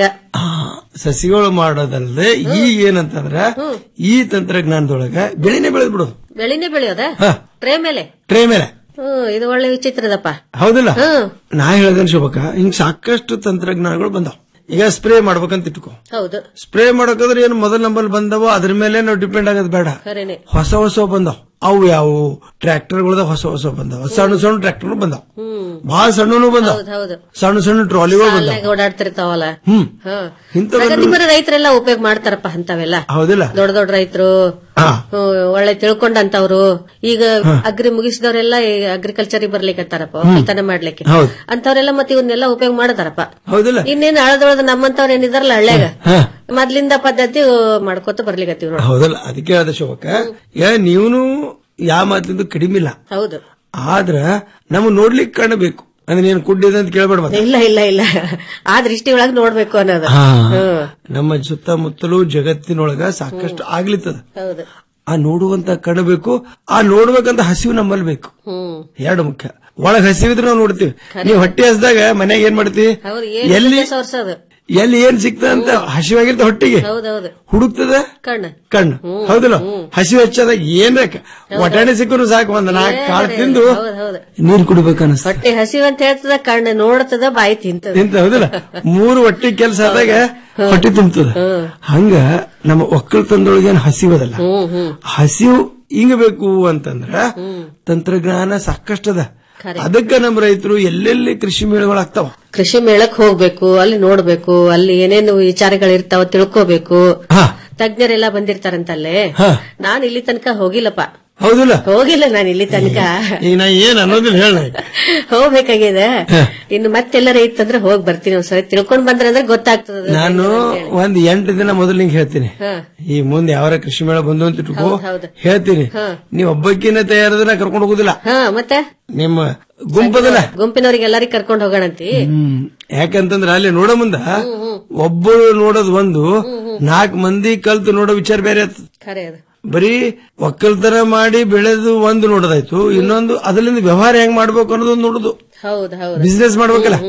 ಸಸಿಗಳು ಮಾಡೋದಲ್ಲದೆ ಈಗ ಏನಂತಂದ್ರ ಈ ತಂತ್ರಜ್ಞಾನದೊಳಗ ಬೆಳೆನೇ ಬೆಳೆದ್ ಬಿಡೋದು ಬೆಳಿನೇ ಬೆಳೆಯೋದ ಹಾ. ಟ್ರೇ ಮೇಲೆ ಟ್ರೇ ಮೇಲೆ ಹ್ಮ್ ಇದು ಒಳ್ಳೆ ವಿಚಿತ್ರದಪ್ಪ ಹೌದಿಲ್ಲ ಹ್ಮ್ ನಾ ಹೇಳ್ದೇನೆ ಶೋಭಕ ಹಿಂಗ್ ಸಾಕಷ್ಟು ತಂತ್ರಜ್ಞಾನಗಳು ಬಂದಾವ ಈಗ ಸ್ಪ್ರೇ ಮಾಡ್ಬೇಕಂತ ಇಟ್ಕೋ ಹೌದು ಸ್ಪ್ರೇ ಮಾಡಕಂದ್ರೆ ಏನು ಮೊದಲ ನಂಬರ್ ಬಂದವ ಅದ್ರ ಮೇಲೆ ನಾವು ಡಿಪೆಂಡ್ ಆಗೋದು ಬೇಡ ಖರೇನೆ ಹೊಸ ಹೊಸ ಬಂದಾವ್ ಅವು ಯಾವ ಟ್ರ್ಯಾಕ್ಟರ್ಗಳದ ಹೊಸ ಹೊಸ ಬಂದಾವ ಸಣ್ಣ ಸಣ್ಣ ಟ್ರ್ಯಾಕ್ಟರ್ ಬಂದಾವ ಹ್ಮ್ ಬಹಳ ಸಣ್ಣನು ಬಂದಾವ ಹೌದು ಹೌದು ಸಣ್ಣ ಸಣ್ಣ ಟ್ರಾಲಿಗಳು ಬಂದಾವ ಶಾಲ್ಯಾಗ ಓಡಾಡ್ತಿರ್ತಾವಲ್ಲ ಹ್ಮ್ ಹಾ ಇಂಥವೆಲ್ಲ- ಪ್ರಗತಿಪರ ರೈತರೆಲ್ಲ ಉಪಯೋಗ ಮಾಡ್ತಾರಪ್ಪ ಅಂತವೆಲ್ಲ ಹೌದಿಲ್ಲ ದೊಡ್ಡ ದೊಡ್ಡ ರೈತರು ಹಾ. ಒಳ್ಳೆ ತಿಳ್ಕೊಂಡಂತವ್ರು ಈಗ ಅಗ್ರಿ ಮುಗಿಸಿದವರೆಲ್ಲ ಅಗ್ರಿಕಲ್ಚರ್ ಬರ್ಲಿಕ್ಕತ್ತಾರಪ್ಪ ಒಕ್ಕಲ್ತನ ಮಾಡ್ಲಿಕ್ಕೆ ಹೌದು. ಅಂತವ್ರೆಲ್ಲ ಮತ್ತೆ ಇವನ್ನೆಲ್ಲ ಉಪಯೋಗ ಮಾಡತಾರಪ್ಪ ಹೌದಿಲ್ಲ ಇನ್ನೇನು ಹಳದೊಳದ ನಮ್ಮಂತವ್ರು ಏನಿದಾರಲ್ಲ ಹಳ್ಳ್ಯಾಗ ಹಾ. ಮೊದ್ಲಿಂದ ಪದ್ಧತಿ ಮಾಡ್ಕೋತ ಬರ್ಲಿಕತ್ತೀವಿ ನೋಡಿ ಹೌದಲ್ಲ ಅದಕ್ಕೆ ಹೇಳ್ದೆ ಶೋಭಕ ಏ ನೀವನು ಯಾವ ಮಾತಿಂದು ಕಡಿಮೆ ಇಲ್ಲ ಹೌದು ಆದ್ರ ನಮ್ಗ್ ನೋಡ್ಲಿಕ್ಕೆ ಕಾಣಬೇಕು ಅಂದ್ರೆ ನೀನ್ ಕುಡ್ಡಿದೆ ಅಂತ ಕೇಳ್ಬೇಡ ಮತ್ತೆ ಇಲ್ಲ ಇಲ್ಲ ಇಲ್ಲ ಆ ದೃಷ್ಟಿ ಒಳಗ್ ನೋಡ್ಬೇಕು ಅನ್ನೋದು ಹಾ. ಹ್ಮ್ ನಮ್ಮ ಸುತ್ತಮುತ್ತಲು ಜಗತ್ತಿನೊಳಗ ಸಾಕಷ್ಟು ಆಗ್ಲಿತ್ತದ ಹೌದು ಆ ನೋಡುವಂತ ಕಾಣಬೇಕು ಆ ನೋಡ್ಬೇಕಂತ ಹಸಿವು ನಮ್ಮಲ್ಲಿ ಬೇಕು ಹ್ಮ್ ಎರಡು ಮುಖ್ಯ ಒಳಗ್ ಹಸಿವಿದ್ರೆ ನಾವು ನೋಡ್ತೀವಿ ನೀವು ಹೊಟ್ಟೆ ಹಸ್ದಾಗ ಮನ್ಯಾಗ ಏನ್ ಮಾಡ್ತೀವಿ ಹೌದು ಏನ್ ಎಲ್ಲಿ ಸೋರ್ಸೋದು ಎಲ್ಲಿ ಏನ್ ಸಿಗ್ತದ ಅಂತ ಹಸಿವಾಗಿರ್ತ ಹೊಟ್ಟಿಗೆ ಹೌದೌದು ಹುಡುಕ್ತದ ಕಣ್ಣು ಕಣ್ಣು ಹೌದಿಲ್ಲ ಹಸಿವು ಹೆಚ್ಚಾದಾಗ ಏನ್ ಬೇಕು ಒಟಾಣಿ ಸಿಕ್ಕರು ಸಾಕು ಒಂದ್ ನಾಲ್ಕು ಕಾಳು ತಿಂದು ಹೌದು ಹೌದು ನೀರ್ ಕುಡಿಬೇಕು ಅನಿಸ್ತ ಹೊಟ್ಟೆ ಹಸಿವು ಅಂತ ಹೇಳ್ತದ ಕಣ್ಣು ನೋಡ್ತದ ಬಾಯಿ ತಿಂತದ ತಿಂತ ಹೌದಿಲ್ಲ ಮೂರು ಹೊಟ್ಟಿ ಕೆಲಸ ಆದಾಗ ಹೊಟ್ಟಿ ತುಂಬ್ತದ ಹಂಗ ನಮ್ಮ ಒಕ್ಕಲ್ತನದೊಳಗೆ ಏನ್ ಹಸಿವದಲ್ಲ ಹ್ಮ್ ಹ್ಮ್ ಹಸಿವು ಹಿಂಗ ಬೇಕು ಅಂತಂದ್ರ ತಂತ್ರಜ್ಞಾನ ಸಾಕಷ್ಟದ ಖರೆ. ಅದಕ್ಕ ನಮ್ಮ ರೈತರು ಎಲ್ಲೆಲ್ಲಿ ಕೃಷಿ ಮೇಳಗಳಾಗ್ತಾವ ಕೃಷಿ ಮೇಳಕ್ ಹೋಗ್ಬೇಕು ಅಲ್ಲಿ ನೋಡ್ಬೇಕು ಅಲ್ಲಿ ಏನೇನು ವಿಚಾರಗಳಿರ್ತಾವ ತಿಳ್ಕೋಬೇಕು ತಜ್ಞರೆಲ್ಲ ಬಂದಿರ್ತಾರಂತಲ್ಲೇ ನಾನ್ ಇಲ್ಲಿ ತನಕ ಹೋಗಿಲ್ಲಪ್ಪ ಹೌದಿಲ್ಲ ಹೋಗಿಲ್ಲ ನಾನು ಇಲ್ಲಿ ತನಕ ಈಗ ನಾ ಏನ್ ಅನ್ನೋದಿಲ್ಲ ಹೇಳ ಹೋಗ್ಬೇಕಾಗಿದೆ ಇನ್ನು ಮತ್ತೆಲ್ಲರ ಇತ್ತಂದ್ರೆ ಹೋಗ್ ಬರ್ತೀನಿ ಒಂದ್ಸರಿ ತಿಳ್ಕೊಂಡ್ ಬಂದ್ರೆ ಅಂದ್ರೆ ಗೊತ್ತಾಗ್ತದ ನಾನು ಒಂದ್ ಎಂಟು ದಿನ ಮೊದಲು ನಿಂಗೆ ಹೇಳ್ತೀನಿ ಹಾ. ಈ ಮುಂದೆ ಯಾವಾರ ಕೃಷಿ ಮೇಳ ಬಂದು ಅಂತ ಇಟ್ಕೋ ಹೌದ್ ಹೌದು. ಹೇಳ್ತೀನಿ ಹಾ. ನೀವ್ ಒಬ್ಬಕ್ಕಿನ ತಯಾರದ್ರೆ ಕರ್ಕೊಂಡು ಹೋಗುದಿಲ್ಲ ಹಾ ಮತ್ತೆ ನಿಮ್ಮ ಗುಂಪದಲ್ಲ ಗುಂಪಿನವ್ರಿಗೆ ಎಲ್ಲರಿಗೂ ಕರ್ಕೊಂಡ್ ಹೋಗೋಣಂತಿ ಹ್ಮ್ ಯಾಕಂತಂದ್ರ ಅಲ್ಲಿ ನೋಡೋ ಮುಂದ ಒಬ್ಬರು ನೋಡೋದು ಒಂದು ನಾಲ್ಕು ಮಂದಿ ಕಲ್ತು ನೋಡೋ ವಿಚಾರ ಬೇರೆ ಆಯ್ತು ಖರೆ ಅದು ಬರೀ ಒಕ್ಕಲ್ತನ ಮಾಡಿ ಬೆಳೆದು ಒಂದು ನೋಡೋದಾಯ್ತು ಇನ್ನೊಂದು ಅದರಿಂದ ವ್ಯವಹಾರ ಹೆಂಗ್ ಮಾಡ್ಬೇಕು ಅನ್ನೋದು ಒಂದು ನೋಡುದು ಹೌದು ಹೌದು ಬಿಸ್ನೆಸ್ ಮಾಡ್ಬೇಕಲ್ಲ ಹ್ಮ್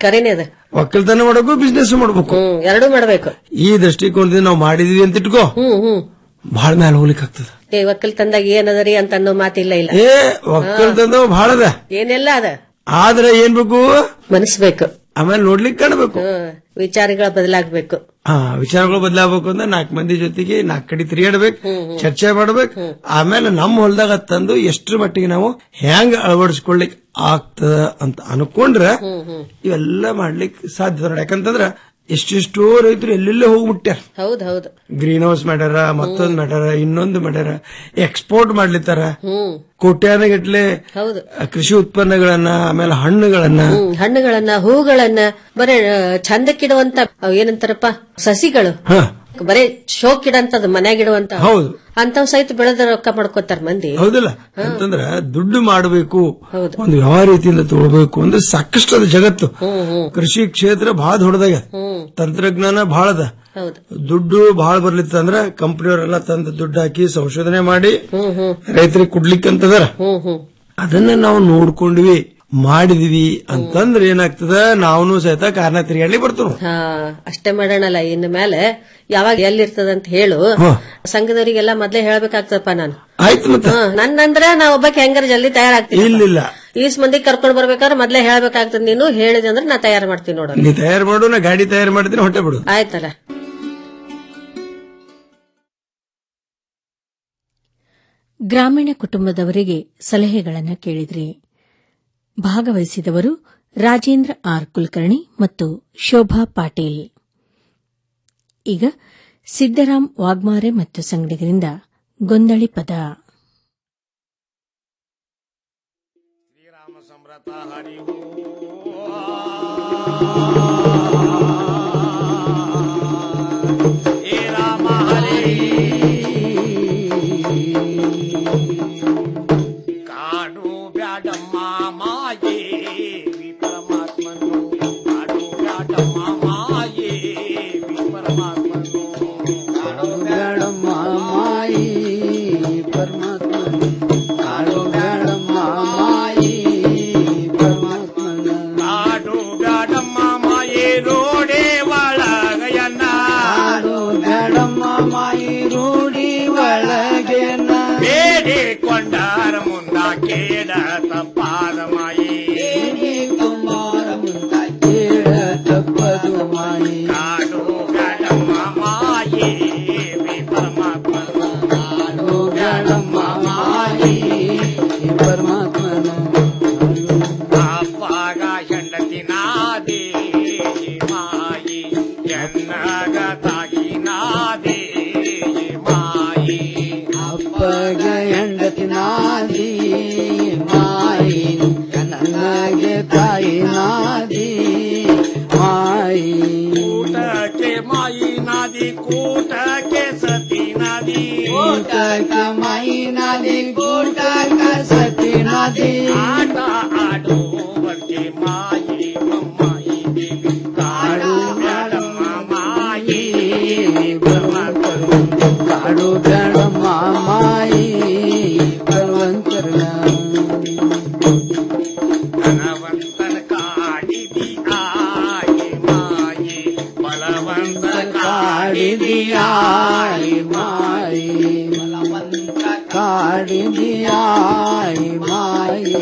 ಕರೆನೇ ಅದ ಒಕ್ಕಲ್ತನ ಮಾಡಬೇಕು ಬಿಸ್ನೆಸ್ ಮಾಡ್ಬೇಕು ಹ್ಮ್ ಎರಡೂ ಮಾಡ್ಬೇಕು ಈ ದೃಷ್ಟಿಕೋನದಿಂದ ನಾವು ಮಾಡಿದೀವಿ ಅಂತ ಇಟ್ಕೋ ಹ್ಮ್ ಹ್ಮ್ ಬಹಳ ಮೇಲೆ ಹೋಗ್ಲಿಕ್ಕೆ ಆಗ್ತದ ಏ ಒಕ್ಕಲ್ತನದಾಗ ಏನದರಿ ಅಂತ ಅನ್ನೋ ಮಾತಿಲ್ಲ ಇಲ್ಲ ಏ ಒಕ್ಕಲ್ತನ ಬಹಳ ಅದ ಏನೆಲ್ಲ ಅದ ಆದ್ರೆ ಏನ್ ಬೇಕು ಮನಸ್ಬೇಕು ಆಮೇಲೆ ನೋಡ್ಲಿಕ್ಕೆ ಕಾಣಬೇಕು ಹ್ಮ್ ವಿಚಾರಗಳ ಬದಲಾಗ್ಬೇಕು ಹಾ ವಿಚಾರಗಳು ಬದಲಾಗಬೇಕು ಅಂದ್ರೆ ನಾಲ್ಕು ಮಂದಿ ಜೊತೆಗೆ ನಾಲ್ಕು ಕಡೆ ತಿರುಗಾಡ್ಬೇಕು ಚರ್ಚೆ ಮಾಡ್ಬೇಕು ಆಮೇಲೆ ನಮ್ಮ ಹೊಲದಾಗ ತಂದು ಎಷ್ಟ್ರ ಮಟ್ಟಿಗೆ ನಾವು ಹೆಂಗ್ ಅಳವಡಿಸ್ಕೊಳ್ಲಿಕ್ ಆಗ್ತದ ಅಂತ ಅನ್ಕೊಂಡ್ರ ಇವೆಲ್ಲ ಮಾಡ್ಲಿಕ್ಕೆ ಸಾಧ್ಯ ನೋಡಿ ಯಾಕಂತಂದ್ರ ಎಷ್ಟೆಷ್ಟೋ ರೈತರು ಎಲ್ಲೆಲ್ಲೇ ಹೋಗ್ಬಿಟ್ಟಾರ ಹೌದ್ ಹೌದು ಗ್ರೀನ್ ಹೌಸ್ ಮಾಡ್ಯಾರ ಮತ್ತೊಂದ್ ಮಾಡ್ಯಾರ ಇನ್ನೊಂದು ಮಾಡ್ಯಾರ ಎಕ್ಸ್ಪೋರ್ಟ್ ಮಾಡ್ಲಿತ್ತಾರ ಹ್ಮ್ ಕೋಟ್ಯಾನಗಟ್ಲೆ ಹೌದು ಕೃಷಿ ಉತ್ಪನ್ನಗಳನ್ನ ಆಮೇಲೆ ಹಣ್ಣುಗಳನ್ನ ಹ್ಮ್ ಹಣ್ಣುಗಳನ್ನ ಹೂಗಳನ್ನ ಬರೇ ಆ, ಚಂದಕ್ಕಿಡುವಂತ ಅವ್ ಏನಂತಾರಪ್ಪ ಸಸಿಗಳು ಹ ಬರೇ ಶೋಕ್ ಇಡಂತದ್ ಮನ್ಯಾಗಿಡುವಂತ ಹೌದು ಅಂತವ್ ಸಹಿತ ಬೆಳೆದ ರೊಕ್ಕ ಮಾಡ್ಕೋತಾರ ಮಂದಿ ಹೌದಿಲ್ಲ ಅಂತಂದ್ರ ದುಡ್ಡು ಮಾಡಬೇಕು ಹೌದು. ಒಂದು ಯಾವ ರೀತಿಯಿಂದ ತಗೊಳ್ಬೇಕು ಅಂದ್ರೆ ಸಾಕಷ್ಟು ಅದ ಜಗತ್ತು ಹ್ಮ್ ಹ್ಮ್ ಕೃಷಿ ಕ್ಷೇತ್ರ ಬಹಳ ದೊಡ್ಡದಾಗ ಹ್ಮ್ ತಂತ್ರಜ್ಞಾನ ಬಹಳ ಅದ ಹೌದು ದುಡ್ಡು ಬಹಳ ಬರ್ಲಿತ್ತ ಅಂದ್ರ ಕಂಪನಿಯವರೆಲ್ಲ ತಂದು ದುಡ್ಡು ಹಾಕಿ ಸಂಶೋಧನೆ ಮಾಡಿ ಹ್ಮ್ ಹ್ಮ್ ರೈತರಿಗೆ ಕೊಡ್ಲಿಕ್ಕೆ ಅಂತದಾರ ಹ್ಮ್ ಹ್ಮ್ ಅದನ್ನ ನಾವು ನೋಡ್ಕೊಂಡ್ವಿ ಮಾಡಿದ್ವಿ ಅಂತಂದ್ರೆ ಏನಾಗ್ತದ ನಾವು ಸಹಿತ ಕಾರಣ ತಿರುಗಾಡ್ಲಿ ಬರ್ತೀವಿ ಹಾ ಅಷ್ಟೇ ಮಾಡೋಣಲ್ಲ ಇನ್ನು ಮೇಲೆ ಯಾವಾಗ ಎಲ್ಲಿರ್ತದ ಅಂತ ಹೇಳು ಸಂಘದವರಿಗೆಲ್ಲ ಮೊದ್ಲೇ ಹೇಳ್ಬೇಕಾಗ್ತದಪ್ಪ ನಾನು ಆಯ್ತು ಮತ್ತೆ ಹಾ, ನನ್ನಂದ್ರ ನಾ ಒಬ್ಬಕ್ಕೆ ಹೆಂಗಾರ ಜಲ್ದಿ ತಯಾರಾಗ್ತೀನಿ ಇಲ್ಲಿಲ್ಲ ಈಸ್ ಮಂದಿ ಕರ್ಕೊಂಡ್ ಬರ್ಬೇಕಾದ್ರೆ ಮೊದ್ಲೇ ಹೇಳ್ಬೇಕಾಗ್ತದ ನೀನು ಹೇಳಿದೆ ಅಂದ್ರೆ ನಾ ತಯಾರು ಮಾಡ್ತೀನಿ ನೋಡು ನೀ ತಯಾರು ಮಾಡು ನಾ ಗಾಡಿ ತಯಾರು ಮಾಡಿದ್ರೆ ಹೊಟ್ಟೆ ಬಿಡು ಆಯ್ತಲ್ಲ ಗ್ರಾಮೀಣ ಕುಟುಂಬದವರಿಗೆ ಸಲಹೆಗಳನ್ನು ಕೇಳಿದ್ರಿ ಭಾಗವಹಿಸಿದವರು ರಾಜೇಂದ್ರ ಆರ್ ಕುಲಕರ್ಣಿ ಮತ್ತು ಶೋಭಾ ಪಾಟೀಲ್ ಈಗ ಸಿದ್ದರಾಮ್ ವಾಗ್ಮಾರೆ ಮತ್ತು ಸಂಗಡಿಗರಿಂದ ಗೊಂದಳಿ ಪದ ಕಾಡು ಬ್ಯಾಡಮ್ಮ ಮಾಯೇ ವಿ ಪರಮಾತ್ಮನು ಕಾಡು ಬ್ಯಾಡಮ್ಮ ಮಾಯೇ ವಿ ಪರಮಾತ್ಮನು ಕಾಡು ಬ್ಯಾಡಮ್ಮ ಮಾಯೇ ಪರಮಾತ್ಮನು ಕಾಡು ಬ್ಯಾಡಮ್ಮ ಮಾಯೇ ಪರಮಾತ್ಮನು ಕಾಡು ಬ್ಯಾಡಮ್ಮ ಮಾಯೇ ರೋಡೆ ಒಳಗಯನ್ನ ಕಾಡು ಬ್ಯಾಡಮ್ಮ ಮಾಯೇ ರೋಡಿ ಒಳಗೆನ ಬೇಡಿಕೊಂಡಾರ ಮುಂದ ಕೇಳ ತಪ್ಪಾದ ಮಾಯಿ ಬೇಡಿಕೊಂಡಾರ ಮುಂದ ಕೇಳ ತಪ್ಪದು ಮಾಯಿ ಕಾಡು ಬ್ಯಾಡಮ್ಮ ಮಾಯಿ ವಿ ಪರಮಾತ್ಮನು ಕಾಡು ಬ್ಯಾಡಮ್ಮ ಮಾಯಿ ಪರಮಾತ್ಮನ ಅಪ್ಪಾಗ ಹೆಂಡತಿ ನಾದಿ ಮಾಯಿ ಎನ್ನಗ ತಾಗಿ ನಾದಿ ಮಾಯಿ ಅಪ್ಪಗ ಹೆಂಡತಿ ನಾದಿ ಮಾಯಿ ನನಗೆ ತಾಯಿ ನಾದಿ ಮಾಯಿ ಕೂಟಕ್ಕೆ ಮಾಯಿ ನಾದಿ ಕೂಟಕ್ಕೆ ಸತಿ ನಾದಿ ಕೂಟಕ್ಕೆ ಮಾಯಿ ನಾದಿ ಕೂಟಕ್ಕೆ ಸತಿ ನಾದಿ ಆಟ ಆಡು ಬರ್ತಿ ಮಾಯಿ ಮಾಯಿ ದೇವಿ ಕಾಡು ಬ್ಯಾಡಮ್ಮ ಮಾಯಿ ಪರಮಾತ್ಮನು ಕಾಡು ಬ್ಯಾಡಮ್ಮ ಮಾಯಿ ಭಗವಂತರನ ಧನವಂತನ ಕಾಡಿದಿ ಆಯಿ ಮಾಯಿ ಬಲವಂತನ ಕಾಡಿದಿ ಆಯಿ ಮಾಯಿ ಬಲವಂತ ಕಾಡಿದಿ ಆಯಿ ಮಾಯಿ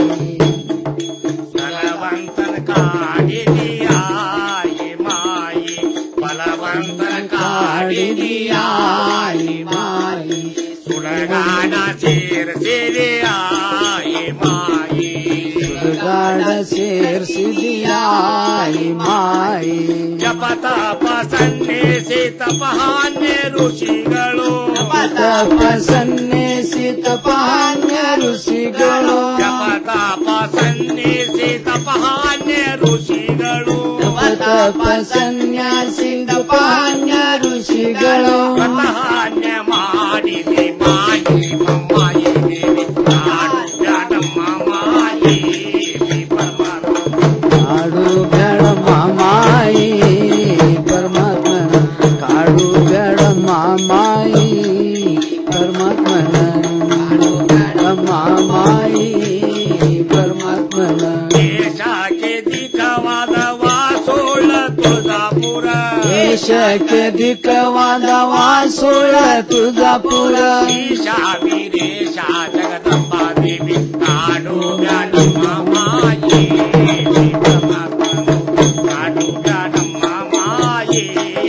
ಬಲವಂತನ ಕಾಡಿದಿ ಆಯಿ ಮಾಯಿ ಬಲವಂತನ ಕಾಡಿದಿ ಆಯಿ ಮಾಯಿ ಸುಡಗಾಡ ಸೇರಿಸಿದಿ ಆಯಿ ಮಾಯಿ ಸುಡಗಾಡ ಸೇರಿಸಿದಿ ಆಯಿ ಮಾಯಿ ಜಪತಾಪ ಸನ್ನಿಸಿ ತಪಹಾನ್ಯ ಋಷಿಗಳು ಜಪತಾಪ ಸನ್ನಿಸಿ ತಪಹಾನ್ಯ ಋಷಿಗಳು ಜಪತಾಪ ಸನ್ನಿಸಿ ತಪಹಾನ್ಯ ಋಷಿಗಳು ಜಪತಾಪ ಸನ್ಯಾಸಿ ತಪಹಾನ್ಯ ಋಷಿಗಳು ತಪಹಾನ್ಯ ಮಾಡಿದೆ ಮಾಯಿ ಮಾಯಿ ದೇವಿ ಕಾಡು ಬ್ಯಾಡಮ್ಮ ಮಾಯಿ ಕಾಡು ಬ್ಯಾಡಮ್ಮ ಮಾಯಿ ಪರಮಾತ್ಮನ ಕಾಡು ಬ್ಯಾಡಮ್ಮ ಮಾಯಿ ಪರಮಾತ್ಮನ ಕಾಡು ಬ್ಯಾಡಮ್ಮ ಮಾಯಿ ಪರಮಾತ್ಮನ ದೇಶಕ್ಕೆ ದಿಕ್ಕವಾದ ವಾಸ ತುಳಜಾಪುರ ದೇಶಕ್ಕೆ ದಿಕ್ಕವಾದವ ಸುಳ್ಳ ತುಳಜಾಪುರ ಈಶಾ ವೀರೇಶ ಜಗದಂಬ ದೇವಿ ಕಾಡು ನಮ್ಮ ಮಾಯೇ ಕಾಡು ನಮ್ಮ ಮಾಯೇ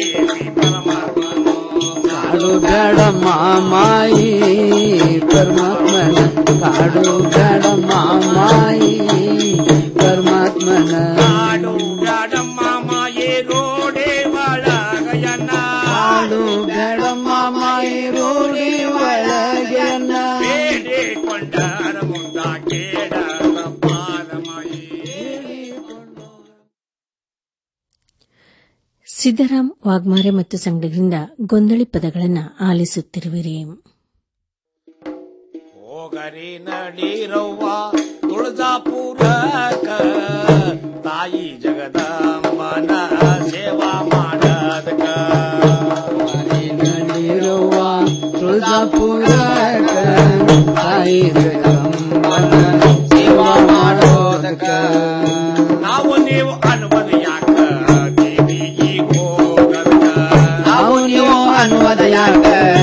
ಕಾಡು ಬೇಡ ಮಾಮಾಯಿ ಪರಮಾತ್ಮನ ಕಾಡು ಬೇಡ ಮಾಮಾಯಿ ಪರಮಾತ್ಮನ ಕಾಡು ಬ್ಯಾಡಮ್ಮ ಮಾಯೇ ರೋಡೆ ಒಳಗಯನ್ನ ಕಾಡು ಬೇಡ ಮಾಮಾಯಿ ರೂಢಿ ಒಳಗೆನ ಬೇಡೆ ಕೊಂಡರ ಮುಂದ ಕೇಡ ಪಾದಮಾಯೇ ಸಿದ್ದರಾಮ್ ವಾಗ್ಮಾರೆ ಮತ್ತು ಸಂಘದಿಂದ ಗೊಂದಳಿ ಪದಗಳನ್ನ ಆಲಿಸುತ್ತಿರುವಿರಿ ಹೋಗರಿ ನಡೀರವ್ವ ತುಳಜಾಪುರಕ ತಾಯಿ ಜಗದಂಬನ ಸೇವಾ ಮಾಡದಕ ನಡಿರುವ ತುಳಜಾಪುರ ತಾಯಿ ಜಗದಂಬನ ಸೇವಾ ಮಾಡೋದಕ್ಕ ನಾವು ನೀವು ಅನ್ನುವುದು ಯಾಕ ದೇವಿಗೆ ಹೋಗದಕ ನಾವು ನೀವು ಅನ್ನುವುದ ಯಾಕ